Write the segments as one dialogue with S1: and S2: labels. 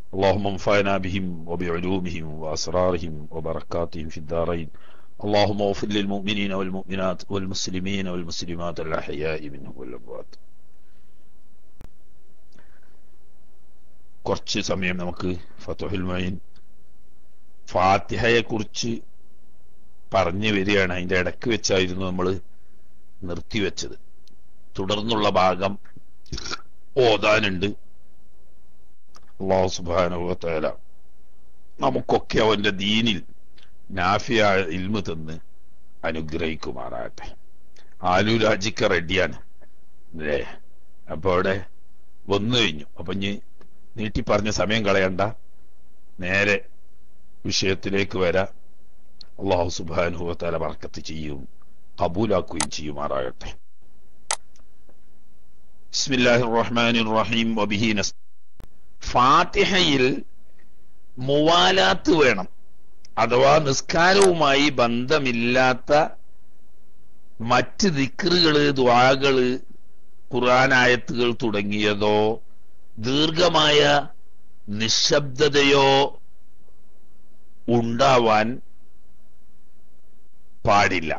S1: اللهم انفعنا بهم وبعلومهم وأسرارهم وبركاتهم في الدارين اللهم اغفر للمؤمنين والمؤمنات والمسلمين والمسلمات الأحياء منهم والأموات കുറച്ച് സമയം നമുക്ക് ഫത്തുഹുൽ മൈൻ ഫാത്തിഹയെ കുറിച്ച് പറഞ്ഞു വരികയാണ് അതിന്റെ ഇടയ്ക്ക് വെച്ചായിരുന്നു നമ്മൾ നിർത്തിവെച്ചത് തുടർന്നുള്ള ഭാഗം ഓതാനുണ്ട് അള്ളാഹു സുബാനുഭവത്തേല നമുക്കൊക്കെ അവന്റെ ദീനിൽ നാഫിയ ഇൽമ തന്ന് അനുഗ്രഹിക്കുമാറാകട്ടെ ആലു രാജിക്ക റെഡിയാണ് അല്ലേ അപ്പൊ അവിടെ വന്നു കഴിഞ്ഞു അപ്പൊ ഇനി നീട്ടി പറഞ്ഞ സമയം കളയണ്ട നേരെ വിഷയത്തിലേക്ക് വരാം അള്ളാഹു സുബാനുഭവത്താല വർക്കത്ത് ചെയ്യും കബൂലാക്കുകയും ചെയ്യുമാറാകട്ടെ ബിസ്മില്ലാഹി റഹ്മാൻ റഹീം വബിഹി നസ് ഫാത്തിഹയിൽ മുവാലാത്ത് വേണം അഥവാ നിസ്കാരവുമായി ബന്ധമില്ലാത്ത മറ്റ് ദിക്റുകള് ദ്വാകള് ഖുർആനായത്തുകൾ തുടങ്ങിയതോ ദീർഘമായ നിശബ്ദതയോ ഉണ്ടാവാൻ പാടില്ല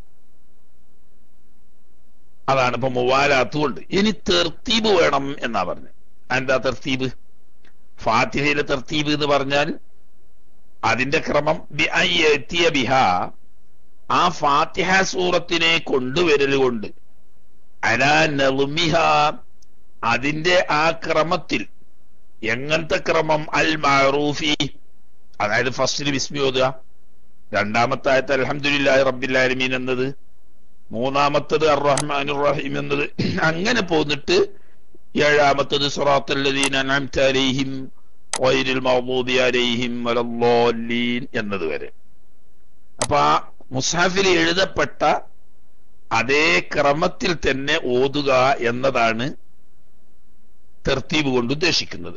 S1: അതാണ് ഇപ്പൊ മുവാലാത്തുകൊണ്ട് ഇനി തെർത്തീബ് വേണം എന്നാ പറഞ്ഞത് എന്താ തെർത്തീബ് ഫാത്തിഹയിലെ തെർത്തീബ് എന്ന് പറഞ്ഞാൽ അതിന്റെ ക്രമം എത്തിയ ബിഹ ആ ഫാത്തിഹ സൂറത്തിനെ കൊണ്ടുവരൽ കൊണ്ട് അലാ നളുമിഹ അതിന്റെ ആ ക്രമത്തിൽ എങ്ങനത്തെ ക്രമം അൽ മാറൂഫി അതായത് ഫസ്റ്റിൽ ബിസ്മി ഓതുക രണ്ടാമത്തെ ആയത്ത് അലഹമുല്ലാഹി റബ്ബില്ലാലമീൻ എന്നത് മൂന്നാമത്തത് അർ റഹ്മാൻ റഹീം എന്നത് അങ്ങനെ പോന്നിട്ട് ഏഴാമത്തത് സുറാത്തല്ലദീൻ അൻഅംത അലൈഹിം വൈരിൽ മഹ്മൂദി അലൈഹിം വലല്ലാലീൻ എന്നത് വരെ അപ്പൊ ആ മുസാഫിൽ എഴുതപ്പെട്ട അതേ ക്രമത്തിൽ തന്നെ ഓതുക എന്നതാണ് തെർത്തീബ് കൊണ്ട് ഉദ്ദേശിക്കുന്നത്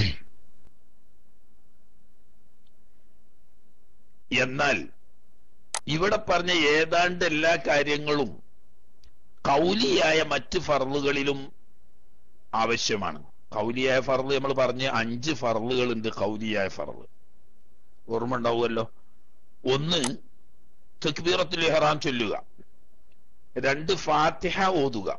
S1: എന്നാൽ ഇവിടെ പറഞ്ഞ ഏതാണ്ട് എല്ലാ കാര്യങ്ങളും കൗലിയായ മറ്റ് ഫർളുകളിലും ആവശ്യമാണ് കൗലിയായ ഫർള് നമ്മൾ പറഞ്ഞ അഞ്ച് ഫർളുകൾ ഉണ്ട് കൗലിയായ ഫർള് ഓർമ്മ ഉണ്ടാവുമല്ലോ ഒന്ന് തക്ബീറത്തുൽ ഇഹ്റാം ചൊല്ലുക രണ്ട് ഫാത്തിഹ ഓതുക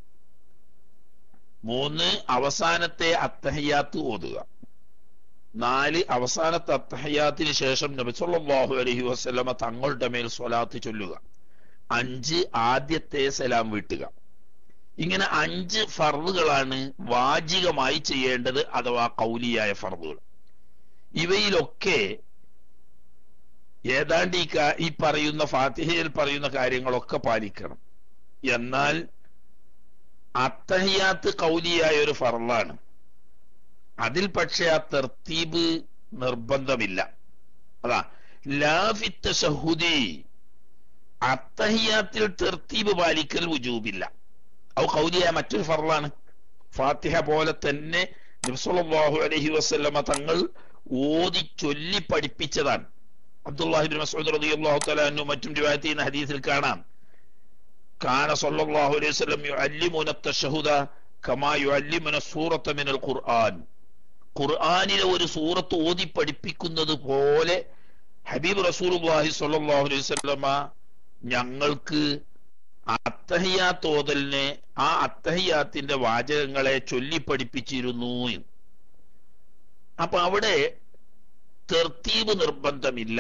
S1: മൂന്ന് അവസാനത്തെ അത്തഹയ്യാത്ത് ഓതുക നാല് അവസാനത്തെ അത്തഹയ്യാത്തിന് ശേഷം നബി സല്ലല്ലാഹു അലൈഹി വസല്ലമ തങ്ങളുടെ മേൽ സ്വലാത്ത് ചൊല്ലുക അഞ്ച് ആദ്യത്തെ സലാം വീട്ടുക ഇങ്ങനെ അഞ്ച് ഫർളുകളാണ് വാചികമായി ചെയ്യേണ്ടത് അഥവാ കൗലിയായ ഫർളുകൾ ഇവയിലൊക്കെ ഏതാണ്ട് ഈ ഈ പറയുന്ന ഫാത്തിഹയിൽ പറയുന്ന കാര്യങ്ങളൊക്കെ പാലിക്കണം എന്നാൽ അത്തഹിയാത്ത് കൗലിയായ ഒരു ഫർളാണ് അതിൽ പക്ഷെ ആ തെർത്തീബ് നിർബന്ധമില്ല അതാ ലാഫിത്ത ഷഹുദി അത്തഹിയാത്തിൽ തെർത്തീബ് പാലിക്കൽ വുജൂബില്ല അത് കൗലിയായ മറ്റൊരു ഫർളാണ് ഫാത്തിഹ പോലെ തന്നെ നബ്സല്ലാഹു അലഹി വസ്ല്ലമ തങ്ങൾ ഓതി ചൊല്ലി പഠിപ്പിച്ചതാണ് അബ്ദുല്ലാഹിബിൻ മസൂദ് റളിയല്ലാഹു തആല അൻഹു മറ്റും റിവായത്ത് ചെയ്യുന്ന ഹദീസിൽ കാണാം കാന സല്ലല്ലാഹു അലൈഹി വസല്ലം യുഅല്ലിമുന തശഹുദ കമാ യുഅല്ലിമുന സൂറത മിനൽ ഖുർആൻ ഖുർആനിലെ ഒരു സൂറത്ത് ഓതി പഠിപ്പിക്കുന്നത് പോലെ ഹബീബ് റസൂലുള്ളാഹി സ്വല്ലല്ലാഹു അലൈഹി വസല്ലമ ഞങ്ങൾക്ക് അത്തഹിയാത്ത് ഓതലിനെ ആ അത്തഹിയാത്തിന്റെ വാചകങ്ങളെ ചൊല്ലി പഠിപ്പിച്ചിരുന്നു അപ്പൊ അവിടെ തെർത്തീബ് നിർബന്ധമില്ല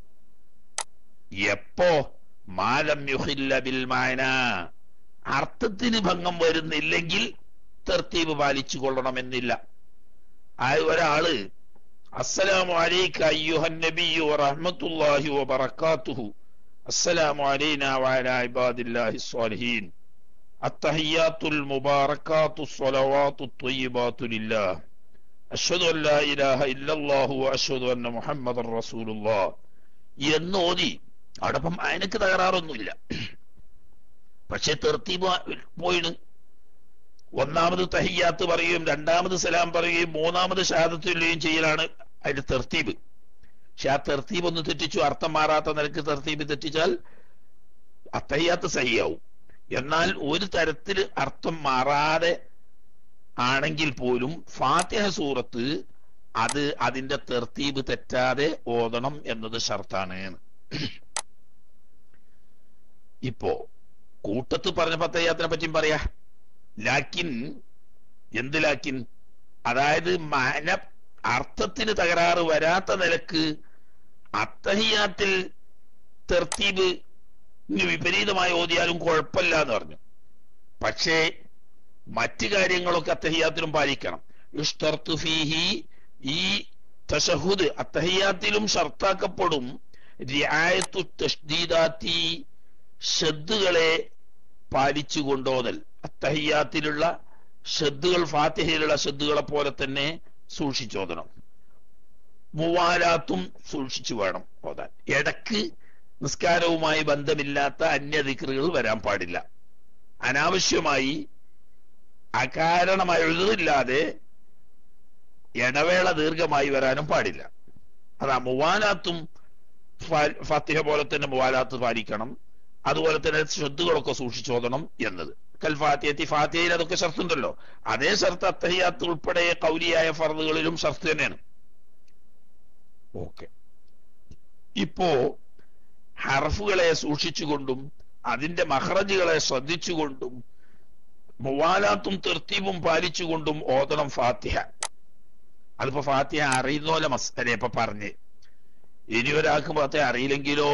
S1: എപ്പോ മാലം യുഹില്ല ബിൽ മാന അർത്ഥത്തിന് ഭംഗം വരുന്നില്ലെങ്കിൽ തെർത്തീബ് പാലിച്ചു കൊള്ളണമെന്നില്ല ആ ഒരാള് അസ്സലാമു അലൈക അയ്യുഹൻ നബിയു വറഹ്മത്തുള്ളാഹി വബറകാതുഹു അസ്സലാമു അലൈനാ വഅലാ ഇബാദില്ലാഹി സ്വാലിഹീൻ അത്തഹിയാത്തുൽ മുബാറകാത്തു സ്വലവാത്തു ത്വയ്യിബാത്തു ലില്ലാഹ് അഷ്ഹദു അൻ ലാ ഇലാഹ ഇല്ലല്ലാഹു വഅഷ്ഹദു അന്ന മുഹമ്മദൻ റസൂലുള്ളാഹ് എന്ന് ഓതി അടപ്പം അതിനക്ക് തകരാറൊന്നുമില്ല പക്ഷെ തെർത്തീബ് പോയിണ് ഒന്നാമത് തഹിയാത്ത് പറയുകയും രണ്ടാമത് സലാം പറയുകയും മൂന്നാമത് ഷഹാദത്തുല്ലുകയും ചെയ്യലാണ് അതിന്റെ തെർത്തീബ് പക്ഷെ ആ തെർത്തീബ് ഒന്ന് തെറ്റിച്ചു അർത്ഥം മാറാത്ത നിലക്ക് തെർത്തീബ് തെറ്റിച്ചാൽ അത്തയ്യാത്ത് സഹിയാവും എന്നാൽ ഒരു തരത്തിൽ അർത്ഥം മാറാതെ ആണെങ്കിൽ പോലും ഫാത്തിഹ സൂറത്ത് അത് അതിന്റെ തെർത്തീബ് തെറ്റാതെ ഓതണം എന്നത് ഷർത്താണ് ഇപ്പോ കൂട്ടത്ത് പറഞ്ഞ പത്തയ്യാത്തിനെ പറ്റിയും പറയാ ലാക്കിൻ എന്ത് ലാക്കിൻ അതായത് മന അർത്ഥത്തിന് തകരാറ് വരാത്ത നിലക്ക് അത്തഹിയാത്തിൽ തെർത്തീബ് വിപരീതമായി ഓതിയാലും കുഴപ്പമില്ല എന്ന് പറഞ്ഞു പക്ഷേ മറ്റു കാര്യങ്ങളൊക്കെ അത്തഹിയാത്തിലും പാലിക്കണം ഇഷ്തർത്തു ഫീഹി ഈ തഷഹുദ് അത്തഹിയാത്തിലും ഷർത്താക്കപ്പെടും റിയായത്തു തഷ്ദീദാത്തി ഷദ്ദുകളെ പാലിച്ചു കൊണ്ടോതൽ അത്തഹിയാത്തിലുള്ള ഷദ്ദുകൾ ഫാത്തിഹയിലുള്ള ഷദ്ദുകളെ പോലെ തന്നെ സൂക്ഷിച്ചോതണം മൂവാലാത്തും സൂക്ഷിച്ചു വേണം ഓതാൻ ഇടക്ക് നിസ്കാരവുമായി ബന്ധമില്ലാത്ത അന്യദിക്റുകൾ വരാൻ പാടില്ല അനാവശ്യമായി അകാരണമായ എഴുതില്ലാതെ ഇടവേള ദീർഘമായി വരാനും പാടില്ല അതാ മുവാലാത്തും ഫാത്തിഹ പോലെ തന്നെ മുവാലാത്ത് പാലിക്കണം അതുപോലെ തന്നെ ശ്രദ്ധകളൊക്കെ സൂക്ഷിച്ചോതണം എന്നത് കൽ ഫാത്തിയത്തി ഫാത്തിയയിൽ അതൊക്കെ ഷർത്തുണ്ടല്ലോ അതേ ഷർത്ത് അത്തഹിയാത്ത് ഉൾപ്പെടെ കൗലിയായ ഫർദുകളിലും ഷർത്ത് തന്നെയാണ് ഓക്കെ ഇപ്പോ ഹർഫുകളെ സൂക്ഷിച്ചുകൊണ്ടും അതിന്റെ മഹ്റജുകളെ ശ്രദ്ധിച്ചുകൊണ്ടും മുവാലാത്തും തെർത്തീബും പാലിച്ചുകൊണ്ടും ഓതണം ഫാത്തിഹ അതിപ്പോ ഫാത്തിഹ അറിയുന്ന പോലെ മസ്തരെ ഇപ്പൊ പറഞ്ഞ് ഇനി ഒരാൾക്ക് ഫാത്തിഹ അറിയില്ലെങ്കിലോ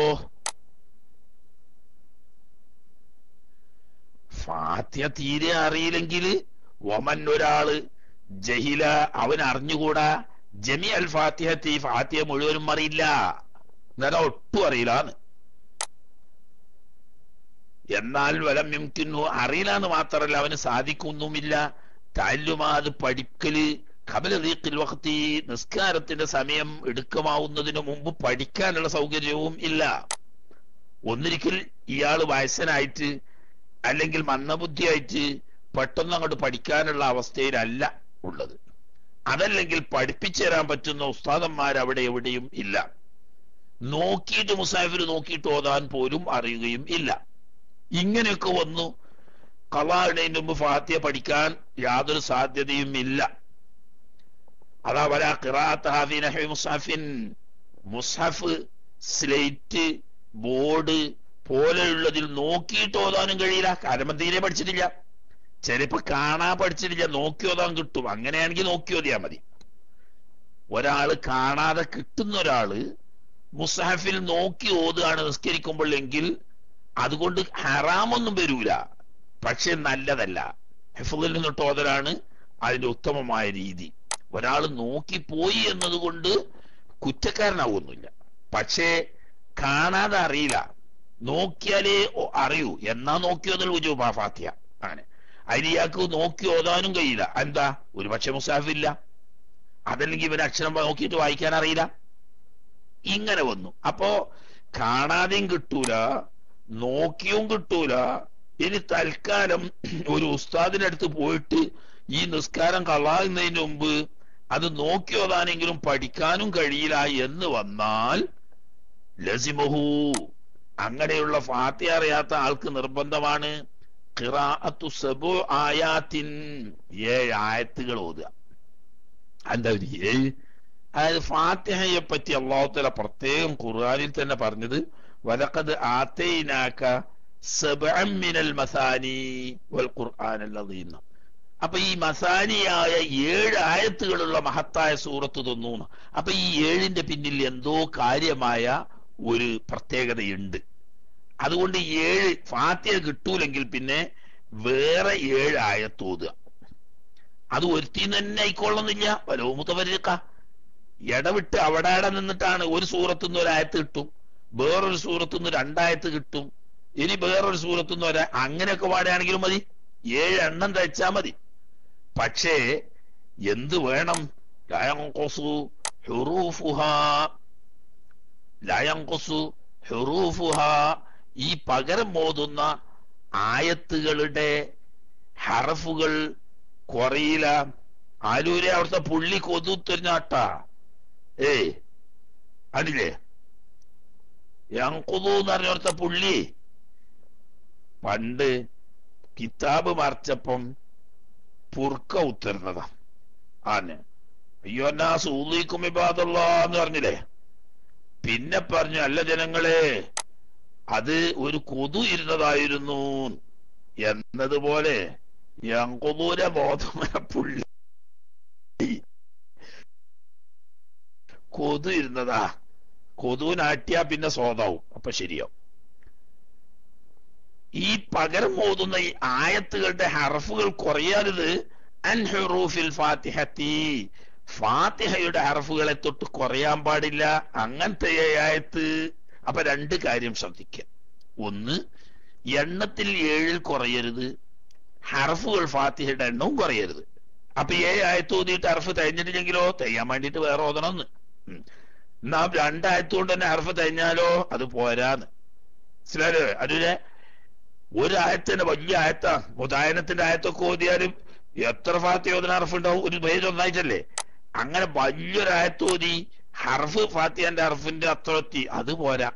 S1: ഫാത്തിഹ തീരെ അറിയില്ലെങ്കിൽ ഒമൻ ഒരാള് ജഹില അവൻ അറിഞ്ഞുകൂടാ ജമി അൽ ഫാത്തിഹത്തി ഫാത്തിഹ മുഴുവനും അറിയില്ല എന്നാലും ഒട്ടും അറിയില്ലാന്ന് എന്നാൽ വലം യുംകിന്നു അറിയില്ല എന്ന് മാത്രമല്ല അവന് സാധിക്കുന്നുമില്ല താല്ലുമാത് പഠിക്കല് കബലീക്കിൽ വക്തി നിസ്കാരത്തിന്റെ സമയം എടുക്കമാവുന്നതിന് മുമ്പ് പഠിക്കാനുള്ള സൗകര്യവും ഇല്ല ഒന്നിരിക്കൽ ഇയാൾ വയസ്സനായിട്ട് അല്ലെങ്കിൽ മന്ദബുദ്ധിയായിട്ട് പെട്ടെന്ന് അങ്ങോട്ട് പഠിക്കാനുള്ള അവസ്ഥയിലല്ല ഉള്ളത് അതല്ലെങ്കിൽ പഠിപ്പിച്ചു തരാൻ പറ്റുന്ന ഉസ്താദന്മാർ അവിടെ എവിടെയും ഇല്ല നോക്കിയിട്ട് മുസാഫിർ നോക്കിയിട്ട് ഓതാൻ പോലും അറിയുകയും ഇല്ല ഇങ്ങനെയൊക്കെ വന്നു കലാടിനു മുമ്പ് ഫാത്തിയ പഠിക്കാൻ യാതൊരു സാധ്യതയും ഇല്ല അതാ വരാ ഖിറാത്ത് മുസാഫിൻ മുസാഫ് സ്ലേറ്റ് ബോർഡ് പോലെയുള്ളതിൽ നോക്കിയിട്ട് ഓതാനും കഴിയില്ല കാരണം തീരെ പഠിച്ചിട്ടില്ല ചിലപ്പോ കാണാൻ പഠിച്ചിട്ടില്ല നോക്കി ഓതാൻ കിട്ടും അങ്ങനെയാണെങ്കിൽ നോക്കി ഓതിയാ മതി ഒരാള് കാണാതെ കിട്ടുന്ന ഒരാള് മുസാഫിൽ നോക്കി ഓതുകയാണ് നിസ്കരിക്കുമ്പോൾ എങ്കിൽ അതുകൊണ്ട് ഹറാമൊന്നും വരൂല പക്ഷെ നല്ലതല്ല ഹെഫുദിൽ നിന്നിട്ട് ഓതലാണ് അതിന്റെ ഉത്തമമായ രീതി ഒരാൾ നോക്കിപ്പോയി എന്നതുകൊണ്ട് കുറ്റക്കാരനാവുന്നില്ല പക്ഷേ കാണാതെ അറിയില്ല നോക്കിയാലേ അറിയൂ എന്നാ നോക്കിയോതിൽ ഉജൂബാ ഫാത്തിയ അങ്ങനെ അതിന് ഇയാൾക്ക് നോക്കി ഓതാനും കഴിയില്ല എന്താ ഒരു പക്ഷെ മുസാഫില്ല അതല്ലെങ്കിൽ ഇവന് അക്ഷരം നോക്കിയിട്ട് വായിക്കാൻ അറിയില്ല ഇങ്ങനെ വന്നു അപ്പോ കാണാതെയും കിട്ടൂല നോക്കിയും കിട്ടൂല ഇനി തൽക്കാലം ഒരു ഉസ്താദിന്റെ അടുത്ത് പോയിട്ട് ഈ നിസ്കാരം കളാകുന്നതിന് മുമ്പ് അത് നോക്കി ഓതാനെങ്കിലും പഠിക്കാനും കഴിയില്ല എന്ന് വന്നാൽ ലസിമഹു അങ്ങനെയുള്ള ഫാത്തി അറിയാത്ത ആൾക്ക് നിർബന്ധമാണ് ഖിറാഅത്തു സബു ആയാത്തിൻ ഏഴ് ആയത്തുകൾ ഓതുക എന്താ ഒരു ഏഴ് അതായത് ഫാത്തിഹയെ പറ്റി അള്ളാഹുത്തല പ്രത്യേകം ഖുർആനിൽ തന്നെ പറഞ്ഞത് വലഖദ് ആത്തൈനാക സബ്അൻ മിനൽ മസാനി വൽ ഖുർആനൽ അദീം അപ്പൊ ഈ മസാനിയായ ഏഴ് ആയത്തുകളുള്ള മഹത്തായ സൂറത്ത് തൊന്നൂന്ന് അപ്പൊ ഈ ഏഴിന്റെ പിന്നിൽ എന്തോ കാര്യമായ ഒരു പ്രത്യേകതയുണ്ട് അതുകൊണ്ട് ഏഴ് ഫാത്തിയ കിട്ടൂലെങ്കിൽ പിന്നെ വേറെ ഏഴ് ആയത്തോതുക അത് ഒരുത്തിന്ന് തന്നെ ആയിക്കൊള്ളുന്നില്ല വലോ മുത്തവരിക്ക ഇടവിട്ട് അവിടെ അവിടെ നിന്നിട്ടാണ് ഒരു സൂറത്തുനിന്ന് ഒരു ആയത്ത് കിട്ടും വേറൊരു സൂറത്തുനിന്ന് രണ്ടായത്ത് കിട്ടും ഇനി വേറൊരു സൂറത്തുനിന്ന് ഒരാ അങ്ങനെയൊക്കെ പാടുകയാണെങ്കിലും മതി ഏഴ് എണ്ണം തയ്ച്ചാ മതി പക്ഷേ എന്ത് വേണം ലയംകൊസു ഹുറൂഫുഹ ലയംകൊസു ഹുറൂഫുഹ ഈ പകരം മോതുന്ന ആയത്തുകളുടെ ഹറഫുകൾ കുറയില്ല ആലൂരെ അവിടുത്തെ പുള്ളി കൊതുത്തെറിഞ്ഞാട്ടാ ഏയ് അതില്ലേ യങ്കുതു എന്ന് പറഞ്ഞ അവിടുത്തെ പുള്ളി പണ്ട് കിതാബ് മറിച്ചപ്പം പുർക്ക ഉത്തരുന്നതാ ആന് അയ്യോ എന്നാ സൂദിക്കും ഇബാദല്ല എന്ന് പറഞ്ഞില്ലേ പിന്നെ പറഞ്ഞു അല്ല ജനങ്ങളെ അത് ഒരു കൊതു ഇരുന്നതായിരുന്നു എന്നതുപോലെ യങ്കുദൂര ബോധമന പുള്ളി കൊതു ഇരുന്നതാ കൊതുവിനാട്ടിയാ പിന്നെ സ്വതാവും അപ്പൊ ശരിയാവും ഈ പകരം ഓതുന്ന ഈ ആയത്തുകളുടെ ഹർഫുകൾ കുറയരുത് അൻ ഹുറൂഫിൽ ഫാത്തിഹത്തി ഫാത്തിഹയുടെ ഹർഫുകളെ തൊട്ട് കുറയാൻ പാടില്ല അങ്ങനത്തെ ആയത്ത് അപ്പൊ രണ്ട് കാര്യം ശ്രദ്ധിക്കുക ഒന്ന് എണ്ണത്തിൽ ഏഴിൽ കുറയരുത് ഹർഫുകൾ ഫാത്തിഹയുടെ എണ്ണവും കുറയരുത് അപ്പൊ ഏഴ് ആയത്ത് ഓതിയിട്ട് ഹർഫ് തയ്ഞ്ഞിട്ടില്ലെങ്കിലോ തെയ്യാൻ വേണ്ടിയിട്ട് വേറെ ഓതണമെന്ന് ഉം. എന്നാ രണ്ടായത്ത് കൊണ്ട് തന്നെ ഹർഫ് തയ്ഞ്ഞാലോ അത് പോരാന്ന് മനസ്സിലായോ അതിലെ ഒരു ആയത്തിന്റെ വലിയ ആയത്താ മുതായനത്തിന്റെ ആയത്തൊക്കെ ഓതിയാലും എത്ര ഫാത്തി ഓതുന്ന ഹർഫ് ഉണ്ടാവും ഒരു പേജ് ഒന്നായിട്ടല്ലേ അങ്ങനെ വലിയൊരു ആയത്ത് ഓതി ഹർഫ് ഫാത്തിയന്റെ ഹർഫിന്റെ അത്ര എത്തി അത് പോരാ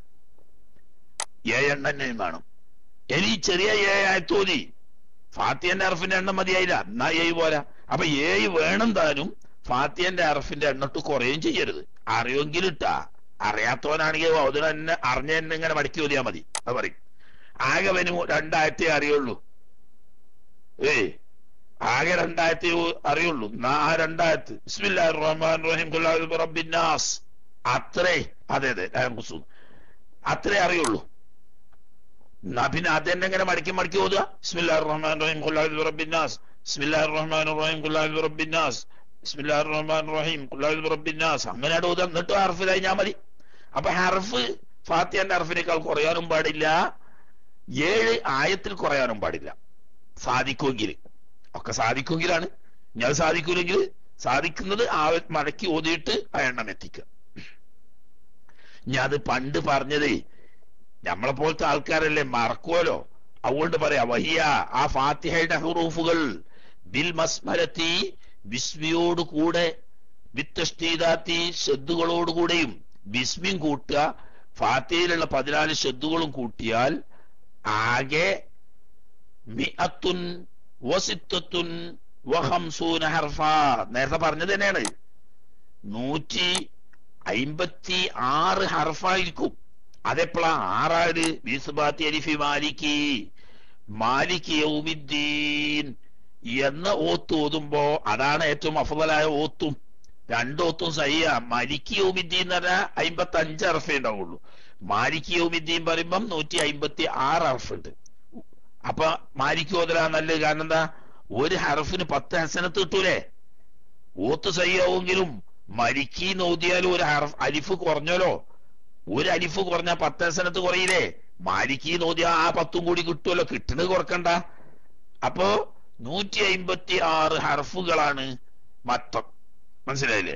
S1: ഏഴെണ്ണം തന്നെയും വേണം ഇനി ചെറിയ ഏഴ് ആയത്ത് ഓതി ഫാത്തിയന്റെ ഹർഫിന്റെ എണ്ണം മതിയായില്ല എന്നാ ഏഴ് പോരാ അപ്പൊ ഏഴ് വേണം താനും ഫാത്തിയന്റെ ഹർഫിന്റെ എണ്ണട്ട് കുറയും ചെയ്യരുത് അറിയുമെങ്കിൽ ഇട്ടാ അറിയാത്തവനാണെങ്കിൽ അതിന് തന്നെ അറിഞ്ഞ തന്നെ ഇങ്ങനെ മടക്കി ഓതിയാ മതി അത് പറയും ആകെ വനും രണ്ടായിരത്തി അറിയുള്ളൂ ഏയ് ആകെ രണ്ടായിരത്തി അറിയുള്ളൂ എന്നാ ആ രണ്ടായിരത്തി ബിസ്മില്ലാഹിർ റഹ്മാൻ റഹീം ഖുൽ അഊദു ബിറബ്ബിൻ നാസ് അത്രേ അതെ അതെ ഞാൻ കുസു അത്രേ അറിയുള്ളൂ എന്നാ പിന്നെ അതെന്നെ ഇങ്ങനെ മടക്കി മടക്കി ഓതുക ബിസ്മില്ലാഹിർ റഹ്മാൻ റഹീം ഖുൽ അഊദു ബിറബ്ബിൻ നാസ് ബിസ്മില്ലാഹിർ റഹ്മാൻ റഹീം ഖുൽ അഊദു ബിറബ്ബിൻ നാസ് ബിസ്മില്ലാഹിർ റഹ്മാൻ റഹീം ഖുൽ അഊദു ബിറബ്ബിൻ നാസ് അങ്ങനെ ഓതുക എന്നിട്ട് ഹർഫ് കഴിഞ്ഞാൽ മതി അപ്പൊ ഹർഫ് ഫാത്തിയന്റെ ഹർഫിനേക്കാൾ കുറയാനും പാടില്ല ഏഴ് ആയത്തിൽ കുറയാനും പാടില്ല സാധിക്കുമെങ്കിൽ ഒക്കെ സാധിക്കുമെങ്കിലാണ് ഞാൻ സാധിക്കൂലെങ്കിൽ സാധിക്കുന്നത് ആ മടക്കി ഓതിയിട്ട് ആ എണ്ണം എത്തിക്കുക ഞാൻ അത് പണ്ട് പറഞ്ഞതേ നമ്മളെ പോലത്തെ ആൾക്കാരല്ലേ മറക്കുമല്ലോ അതുകൊണ്ട് പറയാ വഹിയ ആ ഫാത്തിഹയുടെ ഹുറൂഫുകൾ ബിൽ മസ്മരത്തി ബിസ്മിയോട് കൂടെ വിത്തഷ്ടീതാത്തി ശ്രദ്ധകളോടുകൂടെയും ബിസ്മിയും കൂട്ടുക ഫാത്തിഹയിലുള്ള പതിനാല് ശ്രദ്ധകളും കൂട്ടിയാൽ ആകെ മിഅത്തുൻ വസിത്തത്തുൻ വഹംസൂന ഹർഫ നേരത്തെ പറഞ്ഞത് തന്നെയാണ് നൂറ്റി അയിമ്പത്തി ആറ് ഹർഫായിരിക്കും അതെപ്പോഴാ ആറായത് ബിസുബാത്തി അലിഫി മാലിക്കി മാലിക്കി യൗമിദ്ദീൻ എന്ന ഓത്ത് ഓതുമ്പോ അതാണ് ഏറ്റവും അഫുതലായ ഓത്തും രണ്ടോത്തും സയ്യ മലിക്കി യൗമിദ്ദീൻ എന്ന് പറഞ്ഞാൽ അമ്പത്തി അഞ്ച് അർഫേ ഉണ്ടാവുള്ളൂ മാലിക്കി യൗമിദ്ദീൻ പറയുമ്പം നൂറ്റി അമ്പത്തി ആറ് അർഫുണ്ട് അപ്പൊ മാലിക്ക് ഓതലാ നല്ലത് കാരണം എന്താ ഒരു ഹർഫിന് പത്ത് ഹസനത്ത് കിട്ടൂലേ ഓത്ത് സയ്യാവെങ്കിലും മരിക്കി നോദിയാലും ഒരു ഹർഫ് അലിഫ് കുറഞ്ഞല്ലോ ഒരു അലിഫ് കുറഞ്ഞ പത്ത് ഹസനത്ത് കുറയില്ലേ മാലിക്കി നോദിയാ ആ പത്തും കൂടി കിട്ടുമല്ലോ കിട്ടുന്നത് കുറക്കണ്ട അപ്പോ നൂറ്റി അമ്പത്തി ആറ് ഹർഫുകളാണ് മൊത്തം മനസ്സിലായില്ലേ